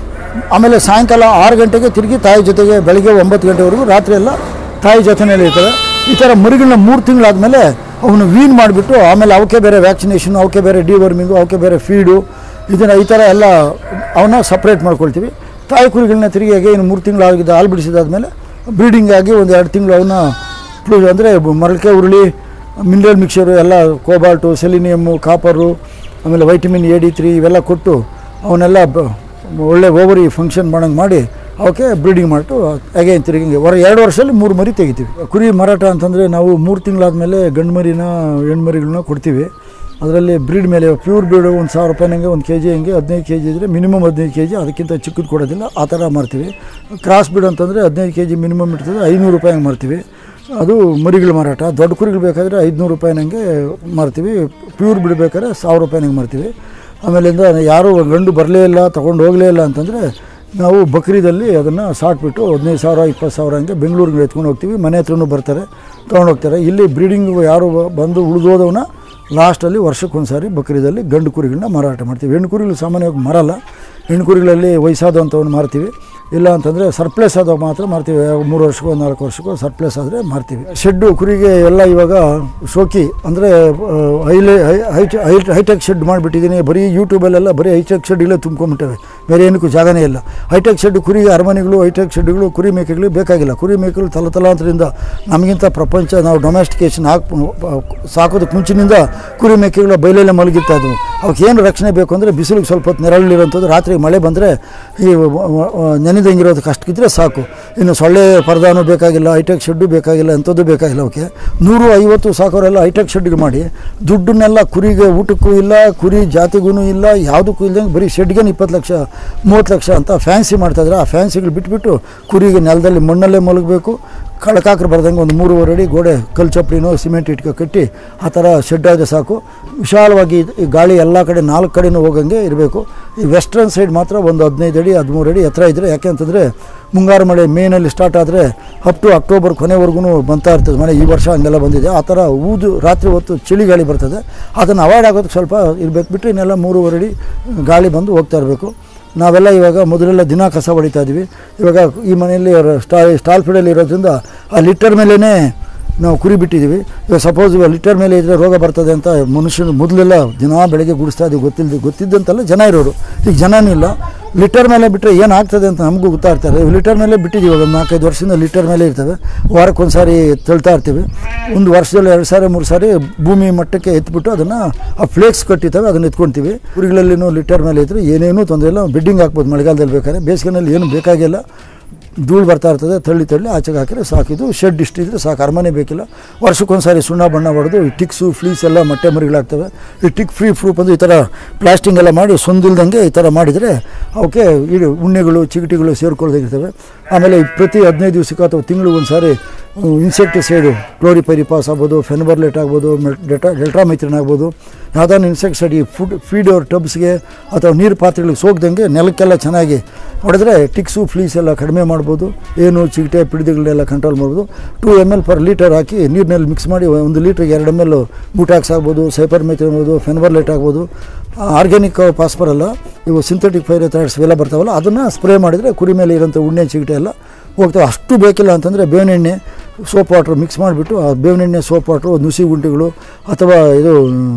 [SPEAKER 1] ಆಮೇಲೆ ಸಾಯಂಕಾಲ ಆರು ಗಂಟೆಗೆ ತಿರುಗಿ ತಾಯಿ ಜೊತೆಗೆ ಬೆಳಗ್ಗೆ ಒಂಬತ್ತು ಗಂಟೆವರೆಗೂ ರಾತ್ರಿ ಎಲ್ಲ ತಾಯಿ ಜೊತೆಯಲ್ಲಿ ಇರ್ತವೆ ಈ ಥರ ಮರಿಗಳನ್ನ ಮೂರು ತಿಂಗಳಾದಮೇಲೆ ಅವನು ವೀನ್ ಮಾಡಿಬಿಟ್ಟು ಆಮೇಲೆ ಅವಕ್ಕೆ ಬೇರೆ ವ್ಯಾಕ್ಸಿನೇಷನ್ ಅವಕ್ಕೆ ಬೇರೆ ಡಿವರ್ಮಿಂಗು ಅವಕ್ಕೆ ಬೇರೆ ಫೀಡು ಇದನ್ನು ಈ ಥರ ಎಲ್ಲ ಅವನ್ನ ಸಪ್ರೇಟ್ ಮಾಡ್ಕೊಳ್ತೀವಿ ತಾಯಿ ಕುರಿಗಳನ್ನ ತಿರುಗಿ ಹೇಗೆ ಇನ್ನು ಮೂರು ತಿಂಗಳು ಆಗಿದ್ದು ಹಾಲು ಬಿಡಿಸಿದಾದ್ಮೇಲೆ ಬ್ರೀಡಿಂಗ್ ಆಗಿ ಒಂದು ಎರಡು ತಿಂಗಳು ಅವನ್ನ ಪ್ಲೂ ಅಂದರೆ ಮೊಳಕೆ ಉರುಳಿ ಮಿನರಲ್ ಮಿಕ್ಸರು ಎಲ್ಲ ಕೋಬಾಲ್ಟು ಸೆಲಿನಿಯಮ್ಮು ಕಾಪರು ಆಮೇಲೆ ವೈಟಮಿನ್ ಎ ಡಿ ತ್ರೀ ಇವೆಲ್ಲ ಕೊಟ್ಟು ಅವನ್ನೆಲ್ಲ ಬ- ಒಳ್ಳೆ ಓವರಿ ಫಂಕ್ಷನ್ ಮಾಡಂಗೆ ಮಾಡಿ ಅವಕ್ಕೆ ಬ್ರೀಡಿಂಗ್ ಮಾಡಿಟ್ಟು ಅಗೇನ್ ತಿರುಗಿ ಹೊರ ಎರಡು ವರ್ಷದಲ್ಲಿ ಮೂರು ಮರಿ ತೆಗಿತೀವಿ ಕುರಿ ಮಾರಾಟ ಅಂತಂದರೆ ನಾವು ಮೂರು ತಿಂಗಳಾದಮೇಲೆ ಗಂಡು ಮರಿನ ಹೆಣ್ಣು ಮರಿಗಳನ್ನ ಕೊಡ್ತೀವಿ ಅದರಲ್ಲಿ ಬ್ರೀಡ್ ಮೇಲೆ ಪ್ಯೂರ್ ಬ್ರೀಡು ಒಂದು ಸಾವಿರ ರೂಪಾಯಿ ಹಂಗೆ ಒಂದು ಕೆ ಜಿ ಹಂಗೆ ಹದಿನೈದು ಕೆ ಜಿ ಇದ್ದರೆ ಮಿನಿಮಮ್ ಹದಿನೈದು ಕೆ ಜಿ ಅದಕ್ಕಿಂತ ಚಿಕ್ಕದು ಕೊಡೋದಿಲ್ಲ ಆ ಥರ ಮಾರ್ತೀವಿ ಕ್ರಾಸ್ ಬ್ರೀಡ್ ಅಂತಂದರೆ ಹದಿನೈದು ಕೆ ಜಿ ಮಿನಿಮಮ್ ಇರ್ತದೆ ಐನೂರು ರೂಪಾಯಿ ಹಂಗೆ ಮಾರ್ತೀವಿ ಅದು ಮರಿಗಳ ಮಾರಾಟ ದೊಡ್ಡ ಕುರಿಗಳು ಬೇಕಾದರೆ ಐದುನೂರು ರೂಪಾಯಿನಂಗೆ ಮಾರ್ತೀವಿ ಪ್ಯೂರ್ ಬಿಡಬೇಕಾದ್ರೆ ಸಾವಿರ ರೂಪಾಯಿನಂಗೆ ಮಾರ್ತೀವಿ ಆಮೇಲಿಂದ ಯಾರು ಗಂಡು ಬರಲೇ ಇಲ್ಲ ತೊಗೊಂಡು ಹೋಗಲೇ ಇಲ್ಲ ಅಂತಂದರೆ ನಾವು ಬಕ್ರೀದಲ್ಲಿ ಅದನ್ನು ಸಾಟ್ಬಿಟ್ಟು ಹದಿನೈದು ಸಾವಿರ ಇಪ್ಪತ್ತು ಸಾವಿರ ಹಂಗೆ ಬೆಂಗಳೂರಿಗೆ ಎತ್ಕೊಂಡು ಹೋಗ್ತೀವಿ ಮನೆ ಹತ್ರನೂ ಬರ್ತಾರೆ ತೊಗೊಂಡು ಹೋಗ್ತಾರೆ ಇಲ್ಲಿ ಬ್ರೀಡಿಂಗ್ ಯಾರು ಬ- ಬಂದು ಉಳಿದೋದವನ್ನ ಲಾಸ್ಟಲ್ಲಿ ವರ್ಷಕ್ಕೊಂದು ಸಾರಿ ಬಕ್ರೀದಲ್ಲಿ ಗಂಡು ಕುರಿಗಳನ್ನ ಮಾರಾಟ ಮಾಡ್ತೀವಿ ಹೆಣ್ಣು ಕುರಿಗಳು ಸಾಮಾನ್ಯವಾಗಿ ಮಾರಲ್ಲ ಹೆಣ್ಣು ಕುರಿಗಳಲ್ಲಿ ವಯಸ್ಸಾದಂಥವನ್ನ ಮಾರ್ತೀವಿ ಇಲ್ಲ ಅಂತಂದರೆ ಸರ್ಪ್ಲೇಸ್ ಆದಾಗ ಮಾತ್ರ ಮಾರ್ತೀವಿ ಮೂರು ವರ್ಷಕ್ಕೋ ನಾಲ್ಕು ವರ್ಷಕ್ಕೋ ಸರ್ಪ್ಲೇಸ್ ಆದರೆ ಮಾರ್ತೀವಿ ಶೆಡ್ಡು ಕುರಿಗೆ ಎಲ್ಲ ಇವಾಗ ಶೋಕಿ ಅಂದರೆ ಹೈಲೇ ಹೈಟ್ ಹೈಟ್ ಹೈಟೆಕ್ ಶೆಡ್ ಮಾಡಿಬಿಟ್ಟಿದ್ದೀನಿ ಬರೀ ಯೂಟ್ಯೂಬಲ್ಲೆಲ್ಲ ಬರೀ ಹೈಟೆಕ್ ಶೆಡ್ ಇಲ್ಲೇ ತುಂಬ್ಕೊಂಬಿಟ್ಟವೆ ಬೇರೆ ಏನಕ್ಕೂ ಜಾಗನೇ ಇಲ್ಲ ಹೈಟೆಕ್ ಶೆಡ್ ಕುರಿಗೆ ಅರಮನೆಗಳು ಹೈಟೆಕ್ ಶೆಡ್ಗಳು ಕುರಿ ಮೇಕೆಗಳು ಬೇಕಾಗಿಲ್ಲ ಕುರಿ ಮೇಕೆಗಳು ತಲತಲಾಂತರದಿಂದ ನಮಗಿಂತ ಪ್ರಪಂಚ ನಾವು ಡೊಮೆಸ್ಟಿಕೇಶನ್ ಹಾಕ್ ಸಾಕೋದಕ್ಕೆ ಮುಂಚಿನಿಂದ ಕುರಿ ಮೇಕೆಗಳು ಬಯಲಲ್ಲೇ ಮಲಗಿರ್ತಾ ಇದ್ವು ಅವಕ್ಕೆ ಏನು ರಕ್ಷಣೆ ಬೇಕು ಅಂದರೆ ಬಿಸಿಲಿಗೆ ಸ್ವಲ್ಪ ಹೊತ್ತು ನೆರಳಿರೋಂಥದ್ದು ರಾತ್ರಿ ಮಳೆ ಬಂದರೆ ಈ ನೆನೆದಂಗಿರೋದಕ್ಕೆ ಅಷ್ಟಿದ್ರೆ ಸಾಕು ಇನ್ನು ಸೊಳ್ಳೆ ಪರದಾನು ಬೇಕಾಗಿಲ್ಲ ಹೈಟೆಕ್ ಶೆಡ್ಡು ಬೇಕಾಗಿಲ್ಲ ಎಂಥದ್ದು ಬೇಕಾಗಿಲ್ಲ ಅವಕ್ಕೆ ನೂರು ಐವತ್ತು ಸಾಕೋರೆಲ್ಲ ಹೈಟೆಕ್ ಶೆಡ್ಗೆ ಮಾಡಿ ದುಡ್ಡನ್ನೆಲ್ಲ ಕುರಿಗೆ ಊಟಕ್ಕೂ ಇಲ್ಲ ಕುರಿ ಜಾತಿಗೂ ಇಲ್ಲ ಯಾವುದಕ್ಕೂ ಇಲ್ಲದಂಗೆ ಬರೀ ಶೆಡ್ಗೆ ಇಪ್ಪತ್ತು ಲಕ್ಷ ಮೂವತ್ತು ಲಕ್ಷ ಅಂತ ಫ್ಯಾನ್ಸಿ ಮಾಡ್ತಾಯಿದ್ರೆ ಆ ಫ್ಯಾನ್ಸಿಗಳು ಬಿಟ್ಬಿಟ್ಟು ಕುರಿಗೆ ನೆಲದಲ್ಲಿ ಮಣ್ಣಲ್ಲೇ ಮಲಗಬೇಕು ಕಳಕಾಕ್ರು ಬರ್ದಂಗೆ ಒಂದು ಮೂರುವರೆ ಅಡಿ ಗೋಡೆ ಕಲ್ಲು ಚಪ್ಪಡಿನೋ ಸಿಮೆಂಟ್ ಇಟ್ಕೊ ಕಟ್ಟಿ ಆ ಥರ ಶೆಡ್ ಆದರೆ ಸಾಕು ವಿಶಾಲವಾಗಿ ಇದು- ಈ ಗಾಳಿ ಎಲ್ಲ ಕಡೆ ನಾಲ್ಕು ಕಡೆನೂ ಹೋಗಂಗೆ ಇರಬೇಕು ಈ ವೆಸ್ಟರ್ನ್ ಸೈಡ್ ಮಾತ್ರ ಒಂದು ಹದಿನೈದು ಅಡಿ ಹದಿಮೂರು ಅಡಿ ಎತ್ತರ ಇದ್ದರೆ ಯಾಕೆ ಅಂತಂದರೆ ಮುಂಗಾರು ಮಳೆ ಮೇನಲ್ಲಿ ಸ್ಟಾರ್ಟ್ ಆದರೆ ಅಪ್ ಟು ಅಕ್ಟೋಬರ್ ಕೊನೆವರೆಗೂ ಬಂತಾ ಇರ್ತದೆ ಮಳೆ ಈ ವರ್ಷ ಹಂಗೆಲ್ಲ ಬಂದಿದೆ ಆ ಥರ ಊದು ರಾತ್ರಿ ಹೊತ್ತು ಚಳಿ ಗಾಳಿ ಬರ್ತದೆ ಅದನ್ನು ಅವಾಯ್ಡ್ ಆಗೋದಕ್ಕೆ ಸ್ವಲ್ಪ ಇರಬೇಕು ಬಿಟ್ಟರೆ ಇನ್ನೆಲ್ಲ ಮೂರುವರೆ ಅಡಿ ಗಾಳಿ ಬಂದು ಹೋಗ್ತಾ ಇರಬೇಕು ನಾವೆಲ್ಲ ಇವಾಗ ಮೊದಲೆಲ್ಲ ದಿನ ಕಸ ಹೊಡಿತಾ ಇದ್ವಿ ಇವಾಗ ಈ ಮನೆಯಲ್ಲಿ ಅವ್ರ ಸ್ಟಾ ಸ್ಟಾಲ್ ಫೀಡಲ್ಲಿ ಇರೋದ್ರಿಂದ ಆ ಲಿಟರ್ ಮೇಲೇ ನಾವು ಕುರಿ ಬಿಟ್ಟಿದ್ದೀವಿ ಇವಾಗ ಸಪೋಸ್ ಇವಾಗ ಲಿಟರ್ ಮೇಲೆ ಇದ್ದರೆ ರೋಗ ಬರ್ತದೆ ಅಂತ ಮನುಷ್ಯನು ಮೊದಲೆಲ್ಲ ದಿನ ಬೆಳಗ್ಗೆ ಗುಡಿಸ್ತಾ ಇದ್ದೀವಿ ಗೊತ್ತಿಲ್ಲದೆ ಗೊತ್ತಿದ್ದಂತೆಲ್ಲ ಜನ ಇರೋರು ಈಗ ಜನನೂ ಇಲ್ಲ ಲಿಟರ್ ಮೇಲೆ ಬಿಟ್ಟರೆ ಏನು ಆಗ್ತದೆ ಅಂತ ನಮಗೂ ಗೊತ್ತಾಗ್ತಾರೆ ಲಿಟರ್ ಮೇಲೆ ಬಿಟ್ಟಿದ್ದೀವಿ ಒಂದು ನಾಲ್ಕೈದು ವರ್ಷದಿಂದ ಲಿಟರ್ ಮೇಲೆ ಇರ್ತವೆ ವಾರಕ್ಕೊಂದು ಸಾರಿ ತಳ್ತಾ ಇರ್ತೀವಿ ಒಂದು ವರ್ಷದಲ್ಲಿ ಎರಡು ಸಾರಿ ಮೂರು ಸಾರಿ ಭೂಮಿ ಮಟ್ಟಕ್ಕೆ ಎತ್ಬಿಟ್ಟು ಅದನ್ನು ಆ ಫ್ಲೇಕ್ಸ್ ಕಟ್ಟಿರ್ತವೆ ಅದನ್ನು ಎತ್ಕೊಳ್ತೀವಿ ಕುರಿಗಳಲ್ಲಿನೂ ಲಿಟರ್ ಮೇಲೆ ಇದ್ದರೆ ಏನೇನೂ ತೊಂದರೆ ಇಲ್ಲ ಬೆಡ್ಡಿಂಗ್ ಹಾಕ್ಬೋದು ಮಳೆಗಾಲದಲ್ಲಿ ಬೇಕಾದ್ರೆ ಬೇಸಿಗೆನಲ್ಲಿ ಏನು ಬೇಕಾಗಿಲ್ಲ ಧೂಳು ಬರ್ತಾ ಇರ್ತದೆ ತಳ್ಳಿ ತಳ್ಳಿ ಆಚೆಗೆ ಹಾಕಿದ್ರೆ ಸಾಕಿದು ಶೆಡ್ ಇಷ್ಟಿದ್ರೆ ಸಾಕು ಅರಮನೆ ಬೇಕಿಲ್ಲ ವರ್ಷಕ್ಕೊಂದು ಸಾರಿ ಸುಣ್ಣ ಬಣ್ಣ ಹೊಡೆದು ಈ ಟಿಕ್ಸು ಫ್ಲೀಸ್ ಎಲ್ಲ ಮೊಟ್ಟೆ ಮರಿಗಳಾಗ್ತವೆ ಈ ಟಿಕ್ ಫ್ರೀ ಪ್ರೂಫ್ ಅಂದ್ರೆ ಈ ಥರ ಪ್ಲಾಸ್ಟಿಂಗ್ ಎಲ್ಲ ಮಾಡಿ ಸೊಂದಿಲ್ದಂಗೆ ಈ ಥರ ಮಾಡಿದರೆ ಅವಕ್ಕೆ ಇಡು ಉಣ್ಣೆಗಳು ಚಿಗಟಿಗಳು ಸೇರ್ಕೊಳ್ದಿರ್ತವೆ ಆಮೇಲೆ ಪ್ರತಿ ಹದಿನೈದು ದಿವಸಕ್ಕೆ ಅಥವಾ ತಿಂಗಳು ಒಂದು ಸಾರಿ ಇನ್ಸೆಕ್ಟಿಸೈಡು ಕ್ಲೋರಿಪೈರಿಪಾಸ್ ಆಗ್ಬೋದು ಫೆನ್ಬರ್ಲೆಟ್ ಆಗ್ಬೋದು ಮೆಲ್- ಡೆಟಾ ಡೆಲ್ಟ್ರಾಮೈತ್ರಿನ್ ಆಗ್ಬೋದು ಯಾವುದಾದ್ರು ಇನ್ಸೆಕ್ಟ್ಸೈಡ್ ಈ ಫುಡ್ ಫೀಡ್ ಅವ್ರ ಟಬ್ಸ್ಗೆ ಅಥವಾ ನೀರು ಪಾತ್ರೆಗಳಿಗೆ ಸೋಗ್ದಂಗೆ ನೆಲಕ್ಕೆಲ್ಲ ಚೆನ್ನಾಗಿ ಹೊಡೆದ್ರೆ ಟಿಕ್ಸು ಫ್ಲೀಸ್ ಎಲ್ಲ ಕಡಿಮೆ ಮಾಡ್ಬೋದು ಏನು ಚಿಗಟೆ ಪಿಡಿದಗಳನ್ನೆಲ್ಲ ಕಂಟ್ರೋಲ್ ಮಾಡ್ಬೋದು two M L per litre ಹಾಕಿ ನೀರಿನಲ್ಲಿ ಮಿಕ್ಸ್ ಮಾಡಿ ಒಂದು ಲೀಟ್ರಿಗೆ ಎರಡು ಎಮ್ ಎಲ್ ಬೂಟಾಕ್ಸ್ ಆಗ್ಬೋದು ಸೈಪರ್ ಮೆಥಿನ್ ಆಗ್ಬೋದು ಫೆನ್ಬರ್ಲೆಟ್ ಆಗ್ಬೋದು ಆರ್ಗ್ಯಾನಿಕ್ ಪಾಸ್ಪರ್ ಅಲ್ಲ ಇವು ಸಿಂಥೆಟಿಕ್ ಫೈರಥೈಡ್ಸ್ ಇವೆಲ್ಲ ಬರ್ತಾವಲ್ಲ ಅದನ್ನು ಸ್ಪ್ರೇ ಮಾಡಿದರೆ ಕುರಿ ಮೇಲೆ ಇರೋಂಥ ಉಣ್ಣೆ ಚಿಗಟೆ ಎಲ್ಲ ಹೋಗ್ತವೆ ಅಷ್ಟು ಬೇಕಿಲ್ಲ ಅಂತಂದರೆ ಬೇವಿನ ಎಣ್ಣೆ ಸೋಪ್ ವಾಟ್ರ್ ಮಿಕ್ಸ್ ಮಾಡಿಬಿಟ್ಟು ಆ ಬೇವಿನ ಎಣ್ಣೆ ಸೋಪ್ ವಾಟ್ರು ನುಸಿ ಗುಂಟಿಗಳು ಅಥವಾ ಇದು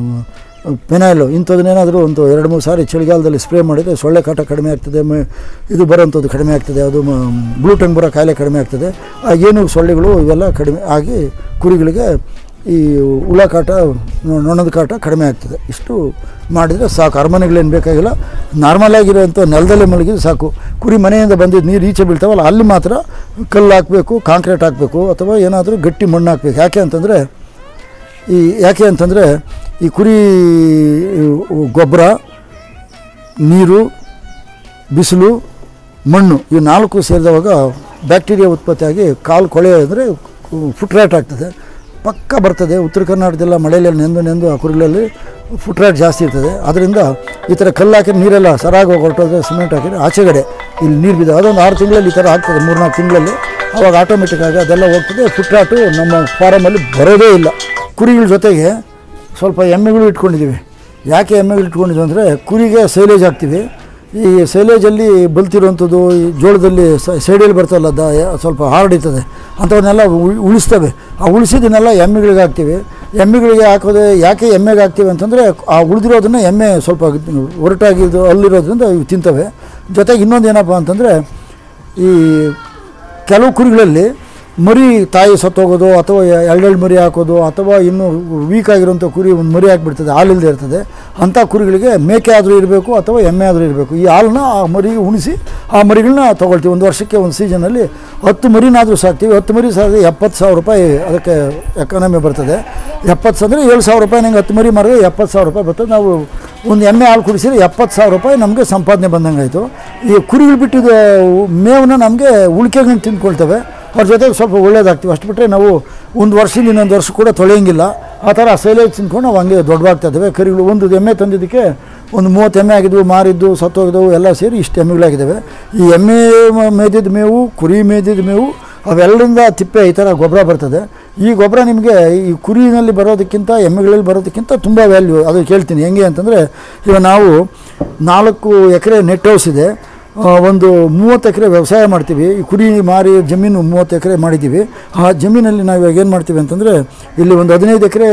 [SPEAKER 1] ಪೆನಾಯ್ಲು ಇಂಥದನ್ನೇನಾದರೂ ಒಂದು ಎರಡು ಮೂರು ಸಾರಿ ಚಳಿಗಾಲದಲ್ಲಿ ಸ್ಪ್ರೇ ಮಾಡಿದರೆ ಸೊಳ್ಳೆ ಕಾಟ ಕಡಿಮೆ ಆಗ್ತದೆ ಮ ಇದು ಬರೋಂಥದ್ದು ಕಡಿಮೆ ಆಗ್ತದೆ ಅದು ಬ್ಲೂಟಂಗ್ ಬರೋ ಕಾಯಿಲೆ ಕಡಿಮೆ ಆಗ್ತದೆ ಆ ಏನು ಸೊಳ್ಳೆಗಳು ಇವೆಲ್ಲ ಕಡಿಮೆ ಆಗಿ ಕುರಿಗಳಿಗೆ ಈ ಹುಳ ಕಾಟ ನೊ- ನೊಣದ ಕಾಟ ಕಡಿಮೆ ಆಗ್ತದೆ ಇಷ್ಟು ಮಾಡಿದರೆ ಸಾಕು ಅರಮನೆಗಳೇನು ಬೇಕಾಗಿಲ್ಲ ನಾರ್ಮಲ್ ಆಗಿರೋಂಥ ನೆಲದಲ್ಲೇ ಮಲಗಿದ್ರೆ ಸಾಕು ಕುರಿ ಮನೆಯಿಂದ ಬಂದಿದ್ದು ನೀರು ಈಚೆ ಬೀಳ್ತಾವಲ್ಲ ಅಲ್ಲಿ ಮಾತ್ರ ಕಲ್ಲು ಹಾಕಬೇಕು ಕಾಂಕ್ರೀಟ್ ಹಾಕಬೇಕು ಅಥವಾ ಏನಾದರೂ ಗಟ್ಟಿ ಮಣ್ಣು ಹಾಕಬೇಕು ಯಾಕೆ ಅಂತಂದರೆ ಈ ಯಾಕೆ ಅಂತಂದರೆ ಈ ಕುರಿ ಗೊಬ್ಬರ ನೀರು ಬಿಸಿಲು ಮಣ್ಣು ಈ ನಾಲ್ಕು ಸೇರಿದವಾಗ ಬ್ಯಾಕ್ಟೀರಿಯಾ ಉತ್ಪತ್ತಿಯಾಗಿ ಕಾಲು ಕೊಳೆ ಅಂದರೆ ಫುಟ್ ರ್ಯಾಟ್ ಆಗ್ತದೆ ಪಕ್ಕ ಬರ್ತದೆ ಉತ್ತರ ಕರ್ನಾಟಕದೆಲ್ಲ ಮಳೆಯಲ್ಲಿ ನೆಂದು ನೆಂದು ಆ ಕುರಿಗಳಲ್ಲಿ ಫುಟ್ ರ್ಯಾಟ್ ಜಾಸ್ತಿ ಇರ್ತದೆ ಅದರಿಂದ ಈ ಥರ ಕಲ್ಲು ಹಾಕಿ ನೀರೆಲ್ಲ ಸರಾಗಿ ಹೋಗಿ ಹೊರಟೋದ್ರೆ ಸಿಮೆಂಟ್ ಹಾಕಿದ್ರೆ ಆಚೆಗಡೆ ಇಲ್ಲಿ ನೀರು ಬಿದ್ದ ಅದೊಂದು ಆರು ತಿಂಗಳಲ್ಲಿ ಈ ಥರ ಆಗ್ತದೆ ಮೂರ್ನಾಲ್ಕು ತಿಂಗಳಲ್ಲಿ ಅವಾಗ ಆಟೋಮೆಟಿಕ್ ಆಗಿ ಅದೆಲ್ಲ ಹೋಗ್ತದೆ ಫುಟ್ ರ್ಯಾಟು ನಮ್ಮ ಫಾರಮಲ್ಲಿ ಬರೋದೇ ಇಲ್ಲ ಕುರಿಗಳ ಜೊತೆಗೆ ಸ್ವಲ್ಪ ಎಮ್ಮೆಗಳು ಇಟ್ಕೊಂಡಿದ್ದೀವಿ ಯಾಕೆ ಎಮ್ಮೆಗಳು ಇಟ್ಕೊಂಡಿದ್ದೀವಿ ಅಂದರೆ ಕುರಿಗೆ ಸೈಲೇಜ್ ಹಾಕ್ತೀವಿ ಈ ಸೈಲೇಜಲ್ಲಿ ಬಲ್ತಿರುವಂಥದ್ದು ಈ ಜೋಳದಲ್ಲಿ ಸೈಡಲ್ಲಿ ಬರ್ತಲ್ಲ ದ ಸ್ವಲ್ಪ ಹಾರ್ಡ್ ಇರ್ತದೆ ಅಂಥವನ್ನೆಲ್ಲ ಉಳ್- ಉಳಿಸ್ತವೆ ಆ ಉಳಿಸಿದ್ದನ್ನೆಲ್ಲ ಎಮ್ಮೆಗಳಿಗೆ ಹಾಕ್ತೀವಿ ಎಮ್ಮೆಗಳಿಗೆ ಹಾಕೋದು ಯಾಕೆ ಎಮ್ಮೆಗೆ ಹಾಕ್ತೀವಿ ಅಂತಂದರೆ ಆ ಉಳಿದಿರೋದನ್ನ ಎಮ್ಮೆ ಸ್ವಲ್ಪ ಒರಟಾಗಿದ್ದು ಅಲ್ಲಿರೋದ್ರಿಂದ ಇವು ತಿಂತವೆ ಜೊತೆಗೆ ಇನ್ನೊಂದು ಏನಪ್ಪ ಅಂತಂದರೆ ಈ ಕೆಲವು ಕುರಿಗಳಲ್ಲಿ ಮರಿ ತಾಯಿ ಸತ್ತೋಗೋದು ಅಥವಾ ಎರಡೆರಡು ಮರಿ ಹಾಕೋದು ಅಥವಾ ಇನ್ನೂ ವೀಕ್ ಆಗಿರೋಂಥ ಕುರಿ ಒಂದು ಮರಿ ಹಾಕ್ಬಿಡ್ತದೆ ಹಾಲಿಲ್ಲದೆ ಇರ್ತದೆ ಅಂಥ ಕುರಿಗಳಿಗೆ ಮೇಕೆ ಆದರೂ ಇರಬೇಕು ಅಥವಾ ಎಮ್ಮೆ ಆದರೂ ಇರಬೇಕು ಈ ಹಾಲನ್ನ ಆ ಮರಿಗೆ ಉಣಿಸಿ ಆ ಮರಿಗಳನ್ನ ತೊಗೊಳ್ತೀವಿ ಒಂದು ವರ್ಷಕ್ಕೆ ಒಂದು ಸೀಸನಲ್ಲಿ ಹತ್ತು ಮರಿನಾದರೂ ಸಾಕ್ತೀವಿ ಹತ್ತು ಮರಿ ಸಾಕಿದ್ರೆ ಎಪ್ಪತ್ತು ಸಾವಿರ ರೂಪಾಯಿ ಅದಕ್ಕೆ ಎಕಾನಮಿ ಬರ್ತದೆ ಎಪ್ಪತ್ತು ಅಂದರೆ ಏಳು ಸಾವಿರ ರೂಪಾಯಿ ನಂಗೆ ಹತ್ತು ಮರಿ ಮಾರಿದ್ರೆ ಎಪ್ಪತ್ತು ಸಾವಿರ ರೂಪಾಯಿ ಬರ್ತದೆ ನಾವು ಒಂದು ಎಮ್ಮೆ ಹಾಲು ಕುಡಿಸಿದ್ರೆ ಎಪ್ಪತ್ತು ಸಾವಿರ ರೂಪಾಯಿ ನಮಗೆ ಸಂಪಾದನೆ ಬಂದಂಗೆ ಆಯಿತು ಈ ಕುರಿಗಳು ಬಿಟ್ಟಿದ್ದು ಮೇವನ್ನ ನಮಗೆ ಉಳಿಕೆಗಳನ್ನ ತಿಂದ್ಕೊಳ್ತವೆ ಅವ್ರ ಜೊತೆಗೆ ಸ್ವಲ್ಪ ಒಳ್ಳೇದಾಗ್ತೀವಿ ಅಷ್ಟು ಬಿಟ್ಟರೆ ನಾವು ಒಂದು ವರ್ಷದಿಂದ ಇನ್ನೊಂದು ವರ್ಷ ಕೂಡ ತೊಳೆಯಂಗಿಲ್ಲ ಆ ಥರ ಸೈಲೇಜ್ ತಿಂದ್ಕೊಂಡು ನಾವು ಹಂಗೆ ದೊಡ್ಡವಾಗ್ತಾ ಇದ್ದಾವೆ ಕರಿಗಳು ಒಂದು ಎಮ್ಮೆ ತಂದಿದ್ದಕ್ಕೆ ಒಂದು ಮೂವತ್ತು ಎಮ್ಮೆ ಆಗಿದ್ವು ಮಾರಿದ್ದು ಸತ್ತೋಗಿದ್ದವು ಎಲ್ಲ ಸೇರಿ ಇಷ್ಟು ಎಮ್ಮೆಗಳಾಗಿದ್ದಾವೆ ಈ ಎಮ್ಮೆ ಮ- ಮೇದಿದ ಮೇವು ಕುರಿ ಮೇದಿದ ಮೇವು ಅವೆಲ್ಲರಿಂದ ತಿಪ್ಪೆ ಈ ಥರ ಗೊಬ್ಬರ ಬರ್ತದೆ ಈ ಗೊಬ್ಬರ ನಿಮಗೆ ಈ ಕುರಿನಲ್ಲಿ ಬರೋದಕ್ಕಿಂತ ಎಮ್ಮೆಗಳಲ್ಲಿ ಬರೋದಕ್ಕಿಂತ ತುಂಬ ವ್ಯಾಲ್ಯೂ ಅದು ಕೇಳ್ತೀನಿ ಹೆಂಗೆ ಅಂತಂದರೆ ಇವಾಗ ನಾವು ನಾಲ್ಕು ಎಕರೆ ನೆಟ್ ಹೌಸ್ ಇದೆ ಆ, ಒಂದು ಮೂವತ್ತು ಎಕರೆ ವ್ಯವಸಾಯ ಮಾಡ್ತೀವಿ ಈ ಕುರಿ ಮಾರಿ ಜಮೀನು ಮೂವತ್ತು ಎಕರೆ ಮಾಡಿದ್ದೀವಿ ಆ ಜಮೀನಲ್ಲಿ ನಾವು ಇವಾಗ ಏನು ಮಾಡ್ತೀವಿ ಅಂತಂದರೆ ಇಲ್ಲಿ ಒಂದು ಹದಿನೈದು ಎಕರೆ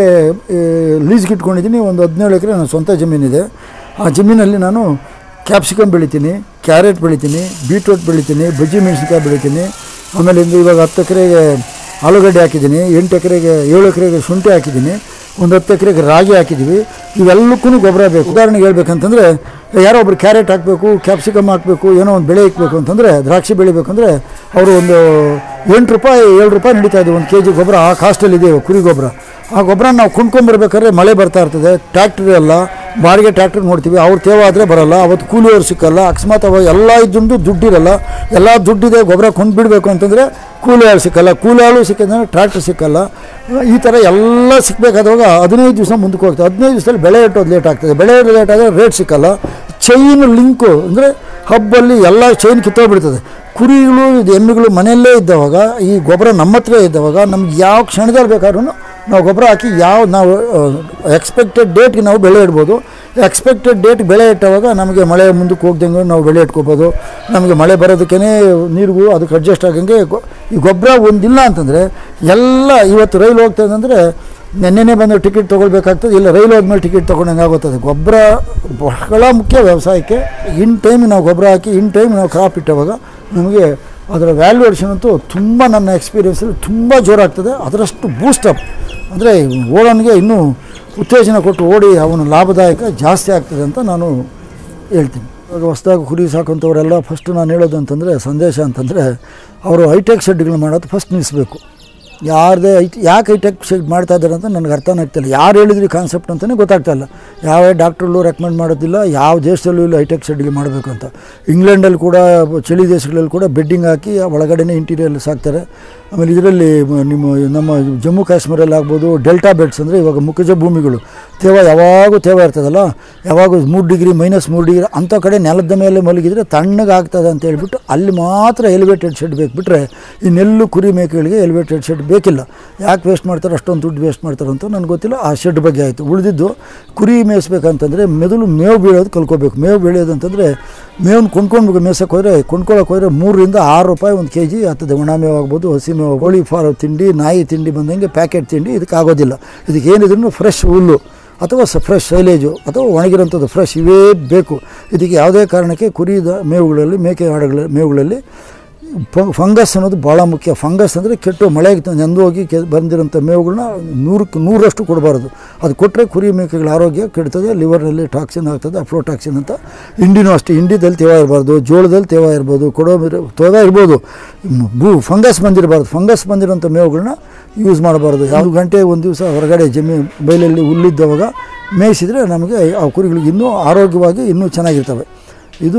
[SPEAKER 1] ಲೀಸ್ಗೆ ಇಟ್ಕೊಂಡಿದ್ದೀನಿ ಒಂದು ಹದಿನೇಳು ಎಕರೆ ನನ್ನ ಸ್ವಂತ ಜಮೀನಿದೆ ಆ ಜಮೀನಲ್ಲಿ ನಾನು ಕ್ಯಾಪ್ಸಿಕಮ್ ಬೆಳಿತೀನಿ ಕ್ಯಾರೆಟ್ ಬೆಳಿತೀನಿ ಬೀಟ್ರೂಟ್ ಬೆಳಿತೀನಿ ಬಜ್ಜಿ ಮೆಣಸಿನ್ಕಾಯಿ ಬೆಳಿತೀನಿ ಆಮೇಲೆ ಇಂದು ಇವಾಗ ಹತ್ತು ಎಕರೆಗೆ ಆಲೂಗಡ್ಡೆ ಹಾಕಿದ್ದೀನಿ ಎಂಟು ಎಕರೆಗೆ ಏಳು ಎಕರೆಗೆ ಶುಂಠಿ ಹಾಕಿದ್ದೀನಿ ಒಂದು ಹತ್ತು ಎಕರೆಗೆ ರಾಗಿ ಹಾಕಿದ್ದೀವಿ ಇವೆಲ್ಲಕ್ಕೂ ಗೊಬ್ಬರ ಬೇಕು ಉದಾಹರಣೆಗೆ ಹೇಳ್ಬೇಕಂತಂದರೆ ಯಾರೋ ಒಬ್ರು ಕ್ಯಾರೆಟ್ ಹಾಕಬೇಕು ಕ್ಯಾಪ್ಸಿಕಮ್ ಹಾಕಬೇಕು ಏನೋ ಒಂದು ಬೆಳೆ ಇಕ್ಬೇಕು ಅಂತಂದರೆ ದ್ರಾಕ್ಷಿ ಬೆಳಿಬೇಕಂದ್ರೆ ಅವರು ಒಂದು ಎಂಟು ರೂಪಾಯಿ ಏಳು ರೂಪಾಯಿ ನಡೀತಾ ಇದೆ ಒಂದು ಕೆ ಜಿ ಗೊಬ್ಬರ ಆ ಕಾಸ್ಟಲ್ಲಿ ಇದೆ ಕುರಿ ಗೊಬ್ಬರ ಆ ಗೊಬ್ಬರ ನಾವು ಕೊಂಡ್ಕೊಂಬರ್ಬೇಕಾದ್ರೆ ಮಳೆ ಬರ್ತಾ ಇರ್ತದೆ ಟ್ಯಾಕ್ಟ್ರಿ ಎಲ್ಲ ಬಾಡಿಗೆ ಟ್ಯಾಕ್ಟ್ರಿ ನೋಡ್ತೀವಿ ಅವ್ರು ತೇವ ಆದರೆ ಬರಲ್ಲ ಅವತ್ತು ಕೂಲಿಯವ್ರು ಸಿಕ್ಕಲ್ಲ ಅಕಸ್ಮಾತ್ ಅವಾಗ ಎಲ್ಲ ಇದ್ದುಂಡು ದುಡ್ಡಿರಲ್ಲ ಎಲ್ಲ ದುಡ್ಡಿದೆ ಗೊಬ್ಬರ ಕೊಂಡ್ಬಿಡ್ಬೇಕು ಅಂತಂದರೆ ಕೂಲಿ ಆಳು ಸಿಕ್ಕಲ್ಲ ಕೂಲಿ ಆಳು ಸಿಕ್ಕಿದ್ರೆ ಟ್ರ್ಯಾಕ್ಟರ್ ಸಿಕ್ಕಲ್ಲ ಈ ಥರ ಎಲ್ಲ ಸಿಕ್ಕಬೇಕಾದಾಗ ಹದಿನೈದು ದಿವಸ ಮುಂದಕ್ಕೆ ಹೋಗ್ತದೆ ಹದಿನೈದು ದಿವಸದಲ್ಲಿ ಬೆಳೆ ಇಟ್ಟೋದು ಲೇಟ್ ಆಗ್ತದೆ ಬೆಳೆ ಇಡೋದು ಲೇಟ್ ಆದರೆ ರೇಟ್ ಸಿಕ್ಕಲ್ಲ ಚೈನ್ ಲಿಂಕು ಅಂದರೆ ಹಬ್ಬಲ್ಲಿ ಎಲ್ಲ ಚೈನ್ ಕಿತ್ತೋಗ್ಬಿಡ್ತದೆ ಕುರಿಗಳು ಇದು ಎಮ್ಮೆಗಳು ಮನೆಯಲ್ಲೇ ಇದ್ದವಾಗ ಈ ಗೊಬ್ಬರ ನಮ್ಮ ಹತ್ರ ಇದ್ದವಾಗ ನಮ್ಗೆ ಯಾವ ಕ್ಷಣದಲ್ಲಿ ಬೇಕಾದ್ರೂ ನಾವು ಗೊಬ್ಬರ ಹಾಕಿ ಯಾವ ನಾವು ಎಕ್ಸ್ಪೆಕ್ಟೆಡ್ ಡೇಟ್ಗೆ ನಾವು ಬೆಳೆ ಇಡ್ಬೋದು ಎಕ್ಸ್ಪೆಕ್ಟೆಡ್ ಡೇಟ್ ಬೆಳೆ ಇಟ್ಟವಾಗ ನಮಗೆ ಮಳೆ ಮುಂದಕ್ಕೆ ಹೋಗ್ದಂಗೆ ನಾವು ಬೆಳೆ ಇಟ್ಕೋಬೋದು ನಮಗೆ ಮಳೆ ಬರೋದಕ್ಕೇ ನೀರಿಗೂ ಅದಕ್ಕೆ ಅಡ್ಜಸ್ಟ್ ಆಗಂಗೆ ಗೊ- ಈ ಗೊಬ್ಬರ ಒಂದಿಲ್ಲ ಅಂತಂದರೆ ಎಲ್ಲ ಇವತ್ತು ರೈಲು ಹೋಗ್ತದೆ ಅಂದರೆ ನೆನ್ನೆನೇ ಬಂದು ಟಿಕೆಟ್ ತೊಗೊಳ್ಬೇಕಾಗ್ತದೆ ಇಲ್ಲ ರೈಲು ಹೋದ್ಮೇಲೆ ಟಿಕೆಟ್ ತೊಗೊಂಡಂಗೆ ಆಗುತ್ತದೆ ಗೊಬ್ಬರ ಬಹಳ ಮುಖ್ಯ ವ್ಯವಸಾಯಕ್ಕೆ ಇನ್ ಟೈಮ್ ನಾವು ಗೊಬ್ಬರ ಹಾಕಿ ಇನ್ ಟೈಮ್ ನಾವು ಕ್ರಾಪ್ ಇಟ್ಟವಾಗ ನಮಗೆ ಅದರ ವ್ಯಾಲ್ಯೂಯೇಷನ್ ಅಂತೂ ತುಂಬ ನನ್ನ ಎಕ್ಸ್ಪೀರಿಯೆನ್ಸಲ್ಲಿ ತುಂಬ ಜೋರಾಗ್ತದೆ ಅದರಷ್ಟು ಬೂಸ್ಟಪ್ ಅಂದರೆ ಓಡೋನಿಗೆ ಇನ್ನೂ ಉತ್ತೇಜನ ಕೊಟ್ಟು ಓಡಿ ಅವನ ಲಾಭದಾಯಕ ಜಾಸ್ತಿ ಆಗ್ತದೆ ಅಂತ ನಾನು ಹೇಳ್ತೀನಿ ಇವಾಗ ಹೊಸ್ದಾಗಿ ಕುರಿ ಸಾಕುವಂಥವರೆಲ್ಲ ಫಸ್ಟ್ ನಾನು ಹೇಳೋದು ಅಂತಂದರೆ ಸಂದೇಶ ಅಂತಂದರೆ ಅವರು ಹೈಟೆಕ್ ಶೆಡ್ಗಳು ಮಾಡೋದು ಫಸ್ಟ್ ನಿಲ್ಲಿಸಬೇಕು ಯಾರದೇ ಐ ಯಾಕೆ ಹೈಟೆಕ್ ಶೆಡ್ ಮಾಡ್ತಾ ಇದ್ದಾರೆ ಅಂತ ನನಗೆ ಅರ್ಥನೇ ಆಗ್ತಿಲ್ಲ ಯಾರು ಹೇಳಿದ್ರಿ ಕಾನ್ಸೆಪ್ಟ್ ಅಂತಲೇ ಗೊತ್ತಾಗ್ತಾ ಇಲ್ಲ ಯಾವ ಡಾಕ್ಟ್ರಲ್ಲೂ ರೆಕಮೆಂಡ್ ಮಾಡೋದಿಲ್ಲ ಯಾವ ದೇಶದಲ್ಲೂ ಇಲ್ಲ ಹೈಟೆಕ್ ಶೆಡ್ಗೆ ಮಾಡಬೇಕು ಅಂತ ಇಂಗ್ಲೆಂಡಲ್ಲಿ ಕೂಡ ಚಳಿ ದೇಶಗಳಲ್ಲಿ ಕೂಡ ಬೆಡ್ಡಿಂಗ್ ಹಾಕಿ ಒಳಗಡೆನೇ ಇಂಟೀರಿಯರ್ ಸಾಕ್ತಾರೆ ಆಮೇಲೆ ಇದರಲ್ಲಿ ನಿಮ್ಮ ನಮ್ಮ ಜಮ್ಮು ಕಾಶ್ಮೀರಲ್ಲಿ ಆಗ್ಬೋದು ಡೆಲ್ಟಾ ಬೆಡ್ಸ್ ಅಂದರೆ ಇವಾಗ ಮುಖಜ ಭೂಮಿಗಳು ತೇವ ಯಾವಾಗೂ ತೇವ ಇರ್ತದಲ್ಲ ಯಾವಾಗ ಮೂರು ಡಿಗ್ರಿ ಮೈನಸ್ ಮೂರು ಡಿಗ್ರಿ ಅಂಥ ಕಡೆ ನೆಲದ ಮೇಲೆ ಮಲಗಿದರೆ ತಣ್ಣಗೆ ಆಗ್ತದೆ ಅಂತ ಹೇಳ್ಬಿಟ್ಟು ಅಲ್ಲಿ ಮಾತ್ರ ಎಲಿವೇಟೆಡ್ ಶೆಡ್ ಬೇಕು ಬಿಟ್ಟರೆ ಇನ್ನೆಲ್ಲೂ ಕುರಿ ಮೇಕೆಗಳಿಗೆ ಎಲಿವೇಟೆಡ್ ಶೆಡ್ ಬೇಕಿಲ್ಲ ಯಾಕೆ ವೇಸ್ಟ್ ಮಾಡ್ತಾರೆ ಅಷ್ಟೊಂದು ದುಡ್ಡು ವೇಸ್ಟ್ ಮಾಡ್ತಾರೆ ಅಂತ ನನಗೆ ಗೊತ್ತಿಲ್ಲ ಆ ಶೆಡ್ ಬಗ್ಗೆ ಆಯಿತು ಉಳಿದಿದ್ದು ಕುರಿ ಮೇಯಿಸ್ಬೇಕಂತಂದರೆ ಮೆದುಳು ಮೇವು ಬೀಳೋದು ಕಲ್ಕೋಬೇಕು ಮೇವು ಬೆಳೆಯೋದು ಅಂತಂದರೆ ಮೇವನ್ನ ಕೊಂಡ್ಕೊಂಡು ಮೇಯ್ಸಕ್ಕೆ ಹೋದರೆ ಕೊಂಡ್ಕೊಳ್ಳೋಕೆ ಹೋದರೆ ಮೂರರಿಂದ ಆರು ರೂಪಾಯಿ ಒಂದು ಕೆ ಜಿ ಆಗ್ತದೆ ಒಣ ಮೇವು ಆಗ್ಬೋದು ಹಸಿ ಮೇವು ಕೋಳಿ ಫಾರ್ ತಿಂಡಿ ನಾಯಿ ತಿಂಡಿ ಬಂದಂಗೆ ಪ್ಯಾಕೆಟ್ ತಿಂಡಿ ಇದಕ್ಕೆ ಆಗೋದಿಲ್ಲ ಇದಕ್ಕೆ ಏನಿದ್ರು ಫ್ರೆಶ್ ಹುಲ್ಲು ಅಥವಾ ಸ ಫ್ರೆಶ್ ಸೈಲೇಜು ಅಥವಾ ಒಣಗಿರೋಂಥದ್ದು ಫ್ರೆಶ್ ಇವೇ ಬೇಕು ಇದಕ್ಕೆ ಯಾವುದೇ ಕಾರಣಕ್ಕೆ ಕುರಿದ ಮೇವುಗಳಲ್ಲಿ ಮೇಕೆ ಆಡುಗಳ ಮೇವುಗಳಲ್ಲಿ ಫ- ಫಂಗಸ್ ಅನ್ನೋದು ಭಾಳ ಮುಖ್ಯ ಫಂಗಸ್ ಅಂದರೆ ಕೆಟ್ಟು ಮಳೆಗೆ ನೆಂದು ಹೋಗಿ ಕೆ ಬಂದಿರೋಂಥ ಮೇವುಗಳನ್ನ ನೂರಕ್ಕೆ ನೂರಷ್ಟು ಕೊಡಬಾರ್ದು ಅದು ಕೊಟ್ಟರೆ ಕುರಿ ಮೇಕೆಗಳ ಆರೋಗ್ಯ ಕೆಡ್ತದೆ ಲಿವರ್ನಲ್ಲಿ ಟಾಕ್ಸಿನ್ ಆಗ್ತದೆ ಅಫ್ಲೋಟಾಕ್ಸಿನ್ ಅಂತ ಹಿಂಡಿನೂ ಅಷ್ಟೇ ಹಿಂಡಿದಲ್ಲಿ ತೇವ ಇರಬಾರ್ದು ಜೋಳದಲ್ಲಿ ತೇವ ಇರ್ಬೋದು ಕೊಡೋ ಮಿರ- ತೇವ ಇರ್ಬೋದು ಮ್- ಭೂ ಫಂಗಸ್ ಬಂದಿರಬಾರ್ದು ಫಂಗಸ್ ಬಂದಿರೋಂಥ ಮೇವುಗಳನ್ನ ಯೂಸ್ ಮಾಡಬಾರ್ದು ಯಾವ ಗಂಟೆ ಒಂದು ದಿವಸ ಹೊರಗಡೆ ಜಮೀನು ಬೈಲಲ್ಲಿ ಹುಲ್ಲಿದ್ದವಾಗ ಮೇಯಿಸಿದರೆ ನಮಗೆ ಆ ಕುರಿಗಳಿಗೆ ಇನ್ನೂ ಆರೋಗ್ಯವಾಗಿ ಇನ್ನೂ ಚೆನ್ನಾಗಿರ್ತವೆ ಇದು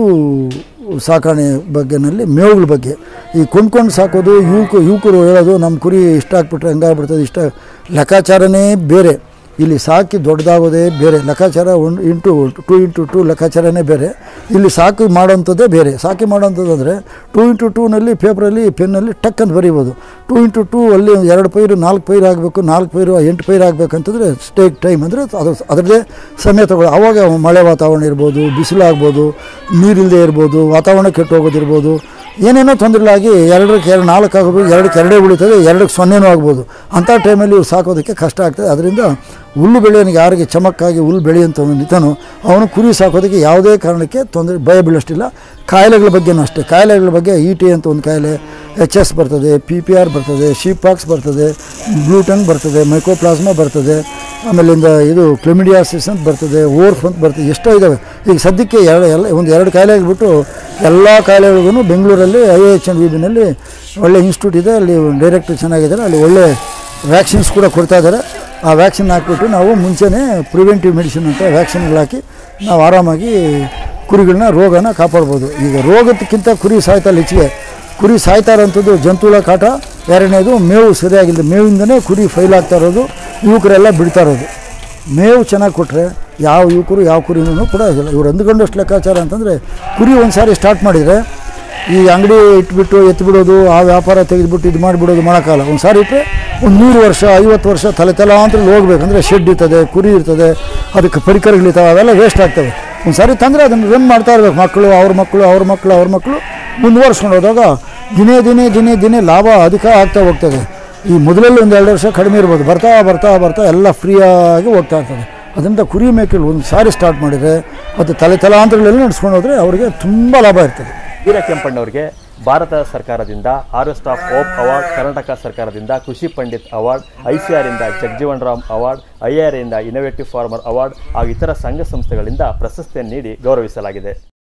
[SPEAKER 1] ಸಾಕಾಣೆ ಬಗ್ಗೆನಲ್ಲಿ ಮೇವುಗಳ ಬಗ್ಗೆ ಈ ಕೊಂಡ್ಕೊಂಡು ಸಾಕೋದು ಯುವಕ ಯುವಕರು ಹೇಳೋದು ನಮ್ಮ ಕುರಿ ಇಷ್ಟ ಆಗ್ಬಿಟ್ರೆ ಹಂಗಾಗ್ಬಿಡ್ತದೆ ಇಷ್ಟ ಲೆಕ್ಕಾಚಾರನೇ ಬೇರೆ ಇಲ್ಲಿ ಸಾಕಿ ದೊಡ್ಡದಾಗೋದೇ ಬೇರೆ ಲೆಕ್ಕಾಚಾರ one into two into two ಲೆಕ್ಕಾಚಾರನೇ ಬೇರೆ ಇಲ್ಲಿ ಸಾಕಿ ಮಾಡೋಂಥದ್ದೇ ಬೇರೆ ಸಾಕಿ ಮಾಡೋಂಥದ್ದು ಅಂದರೆ ಟು ಇಂಟು ಟೂನಲ್ಲಿ ಪೇಪರಲ್ಲಿ ಪೆನ್ನಲ್ಲಿ ಟಕ್ ಅಂತ ಬರೀಬೋದು ಟು ಇಂಟು ಟೂ ಅಲ್ಲಿ ಎರಡು ಪೈರು ನಾಲ್ಕು ಪೈರು ಆಗಬೇಕು ನಾಲ್ಕು ಪೈರು ಎಂಟು ಪೈರು ಆಗಬೇಕಂತಂದರೆ ಸ್ಟೇಕ್ ಟೈಮ್ ಅಂದರೆ ಅದು ಅದರದ್ದೇ ಸಮಯ ತಗೊಳ್ಳಿ ಆವಾಗ ಮಳೆ ವಾತಾವರಣ ಇರ್ಬೋದು ಬಿಸಿಲು ಆಗ್ಬೋದು ನೀರಿಲ್ಲದೆ ಇರ್ಬೋದು ವಾತಾವರಣ ಕೆಟ್ಟು ಹೋಗೋದಿರ್ಬೋದು ಏನೇನೋ ತೊಂದರೆಲಾಗಿ ಎರಡಕ್ಕೆ ಎರಡು ನಾಲ್ಕು ಆಗ್ಬೋದು ಎರಡಕ್ಕೆ ಎರಡೇ ಉಳಿತದೆ ಎರಡಕ್ಕೆ ಸೊನ್ನೆನೂ ಆಗ್ಬೋದು ಅಂಥ ಟೈಮಲ್ಲಿ ಇವ್ರು ಸಾಕೋದಕ್ಕೆ ಕಷ್ಟ ಆಗ್ತದೆ ಅದರಿಂದ ಹುಲ್ಲು ಬೆಳೆಯೋನಿಗೆ ಯಾರಿಗೆ ಚಮಕ್ಕಾಗಿ ಹುಲ್ಲು ಬೆಳೆಯುವಂಥ ನಿಂತನೋ ಅವನು ಕುರಿ ಸಾಕೋದಕ್ಕೆ ಯಾವುದೇ ಕಾರಣಕ್ಕೆ ತೊಂದರೆ ಭಯ ಬೀಳಷ್ಟಿಲ್ಲ ಕಾಯಿಲೆಗಳ ಬಗ್ಗೆನೂ ಅಷ್ಟೇ ಕಾಯಿಲೆಗಳ ಬಗ್ಗೆ ಇ ಟಿ ಅಂತ ಒಂದು ಕಾಯಿಲೆ ಎಚ್ ಎಸ್ ಬರ್ತದೆ ಪಿ ಪಿ ಆರ್ ಬರ್ತದೆ ಶೀಪಾಕ್ಸ್ ಬರ್ತದೆ ಬ್ಲೂಟನ್ ಬರ್ತದೆ ಮೈಕೋಪ್ಲಾಸ್ಮಾ ಬರ್ತದೆ ಆಮೇಲಿಂದ ಇದು ಕ್ಲೆಮಿಡಿಯಾಸಿಸ್ ಅಂತ ಬರ್ತದೆ ಓರ್ಫ್ ಅಂತ ಬರ್ತದೆ ಎಷ್ಟೋ ಇದ್ದಾವೆ ಈಗ ಸದ್ಯಕ್ಕೆ ಎರಡು ಎಲ್ಲ ಒಂದು ಎರಡು ಕಾಯಿಲೆ ಆಗಿಬಿಟ್ಟು ಎಲ್ಲ ಕಾಯಿಲೆಗಳಿಗೂ ಬೆಂಗಳೂರಲ್ಲಿ ಐ ಎಚ್ ಎನ್ ವಿ ಬಿನಲ್ಲಿ ಒಳ್ಳೆ ಇನ್ಸ್ಟಿಟ್ಯೂಟ್ ಇದೆ ಅಲ್ಲಿ ಡೈರೆಕ್ಟರ್ ಚೆನ್ನಾಗಿದ್ದಾರೆ ಅಲ್ಲಿ ಒಳ್ಳೆ ವ್ಯಾಕ್ಸಿನ್ಸ್ ಕೂಡ ಕೊಡ್ತಾ ಇದ್ದಾರೆ ಆ ವ್ಯಾಕ್ಸಿನ್ ಹಾಕ್ಬಿಟ್ಟು ನಾವು ಮುಂಚೆನೇ ಪ್ರಿವೆಂಟಿವ್ ಮೆಡಿಸಿನ್ ಅಂತ ವ್ಯಾಕ್ಸಿನ್ಗಳು ಹಾಕಿ ನಾವು ಆರಾಮಾಗಿ ಕುರಿಗಳನ್ನ ರೋಗನ ಕಾಪಾಡ್ಬೋದು ಈಗ ರೋಗದಕ್ಕಿಂತ ಕುರಿ ಸಾಯ್ತಲ್ಲ ಹೆಚ್ಚಿಗೆ ಕುರಿ ಸಾಯ್ತಾ ಇರೋಂಥದ್ದು ಜಂತುಳ ಕಾಟ ಎರಡನೇದು ಮೇವು ಸರಿಯಾಗಿಲ್ಲ ಮೇವಿಂದನೇ ಕುರಿ ಫೈಲ್ ಆಗ್ತಾ ಇರೋದು ಯುವಕರೆಲ್ಲ ಬಿಡ್ತಾ ಇರೋದು ಮೇವು ಚೆನ್ನಾಗಿ ಕೊಟ್ಟರೆ ಯಾವ ಯುವಕರು ಯಾವ ಕುರಿನೂ ಕೂಡ ಆಗಿಲ್ಲ ಇವ್ರು ಅಂದ್ಕೊಂಡಷ್ಟು ಲೆಕ್ಕಾಚಾರ ಅಂತಂದರೆ ಕುರಿ ಒಂದು ಸಾರಿ ಸ್ಟಾರ್ಟ್ ಮಾಡಿದರೆ ಈ ಅಂಗಡಿ ಇಟ್ಬಿಟ್ಟು ಎತ್ಬಿಡೋದು ಆ ವ್ಯಾಪಾರ ತೆಗೆದುಬಿಟ್ಟು ಇದು ಮಾಡಿಬಿಡೋದು ಮಾಡೋಕ್ಕಲ್ಲ ಒಂದು ಸಾರಿ ಇಟ್ಟರೆ ಒಂದು ನೂರು ವರ್ಷ ಐವತ್ತು ವರ್ಷ ತಲೆ ತಲಾಂತರಲ್ಲಿ ಹೋಗ್ಬೇಕಂದ್ರೆ ಶೆಡ್ ಇರ್ತದೆ ಕುರಿ ಇರ್ತದೆ ಅದಕ್ಕೆ ಪರಿಕರಗಳಿರ್ತಾವೆ ಅವೆಲ್ಲ ವೇಸ್ಟ್ ಆಗ್ತವೆ ಒಂದು ಸಾರಿ ತಂದರೆ ಅದನ್ನು ರನ್ ಮಾಡ್ತಾ ಇರ್ಬೇಕು ಮಕ್ಕಳು ಅವ್ರ ಮಕ್ಕಳು ಅವ್ರ ಮಕ್ಕಳು ಅವ್ರ ಮಕ್ಕಳು ಮುಂದುವರ್ಸ್ಕೊಂಡು ಹೋದಾಗ ದಿನೇ ದಿನೇ ದಿನೇ ದಿನೇ ಲಾಭ ಅಧಿಕ ಆಗ್ತಾ ಹೋಗ್ತದೆ ಈ ಮೊದಲಲ್ಲಿ ಒಂದು ಎರಡು ವರ್ಷ ಕಡಿಮೆ ಇರ್ಬೋದು ಬರ್ತಾ ಬರ್ತಾ ಬರ್ತಾ ಎಲ್ಲ ಫ್ರೀಯಾಗಿ ಹೋಗ್ತಾ ಇರ್ತದೆ ಅದರಿಂದ ಕುರಿ ಮೇಕೆಗಳು ಒಂದು ಸಾರಿ ಸ್ಟಾರ್ಟ್ ಮಾಡಿದರೆ ಅದು ತಲೆ ತಲಾಂತರಗಳೆಲ್ಲ ನಡೆಸ್ಕೊಂಡು ಹೋದರೆ ಅವರಿಗೆ ತುಂಬ ಲಾಭ ಇರ್ತದೆ
[SPEAKER 2] ವೀರ ಕೆಂಪಣ್ಣವರಿಗೆ ಭಾರತ ಸರ್ಕಾರದಿಂದ ಆರೆಸ್ಟ್ ಆಫ್ ಓಪ್ ಅವಾರ್ಡ್ ಕರ್ನಾಟಕ ಸರ್ಕಾರದಿಂದ Krishi Pandit award I C ಆರಿಂದ Jagjivan Ram award I R ಇಂದ ಇನೋವೇಟಿವ್ ಫಾರ್ಮರ್ ಅವಾರ್ಡ್ ಹಾಗೂ ಇತರ ಸಂಘ ಸಂಸ್ಥೆಗಳಿಂದ ಪ್ರಶಸ್ತಿಯನ್ನು ನೀಡಿ ಗೌರವಿಸಲಾಗಿದೆ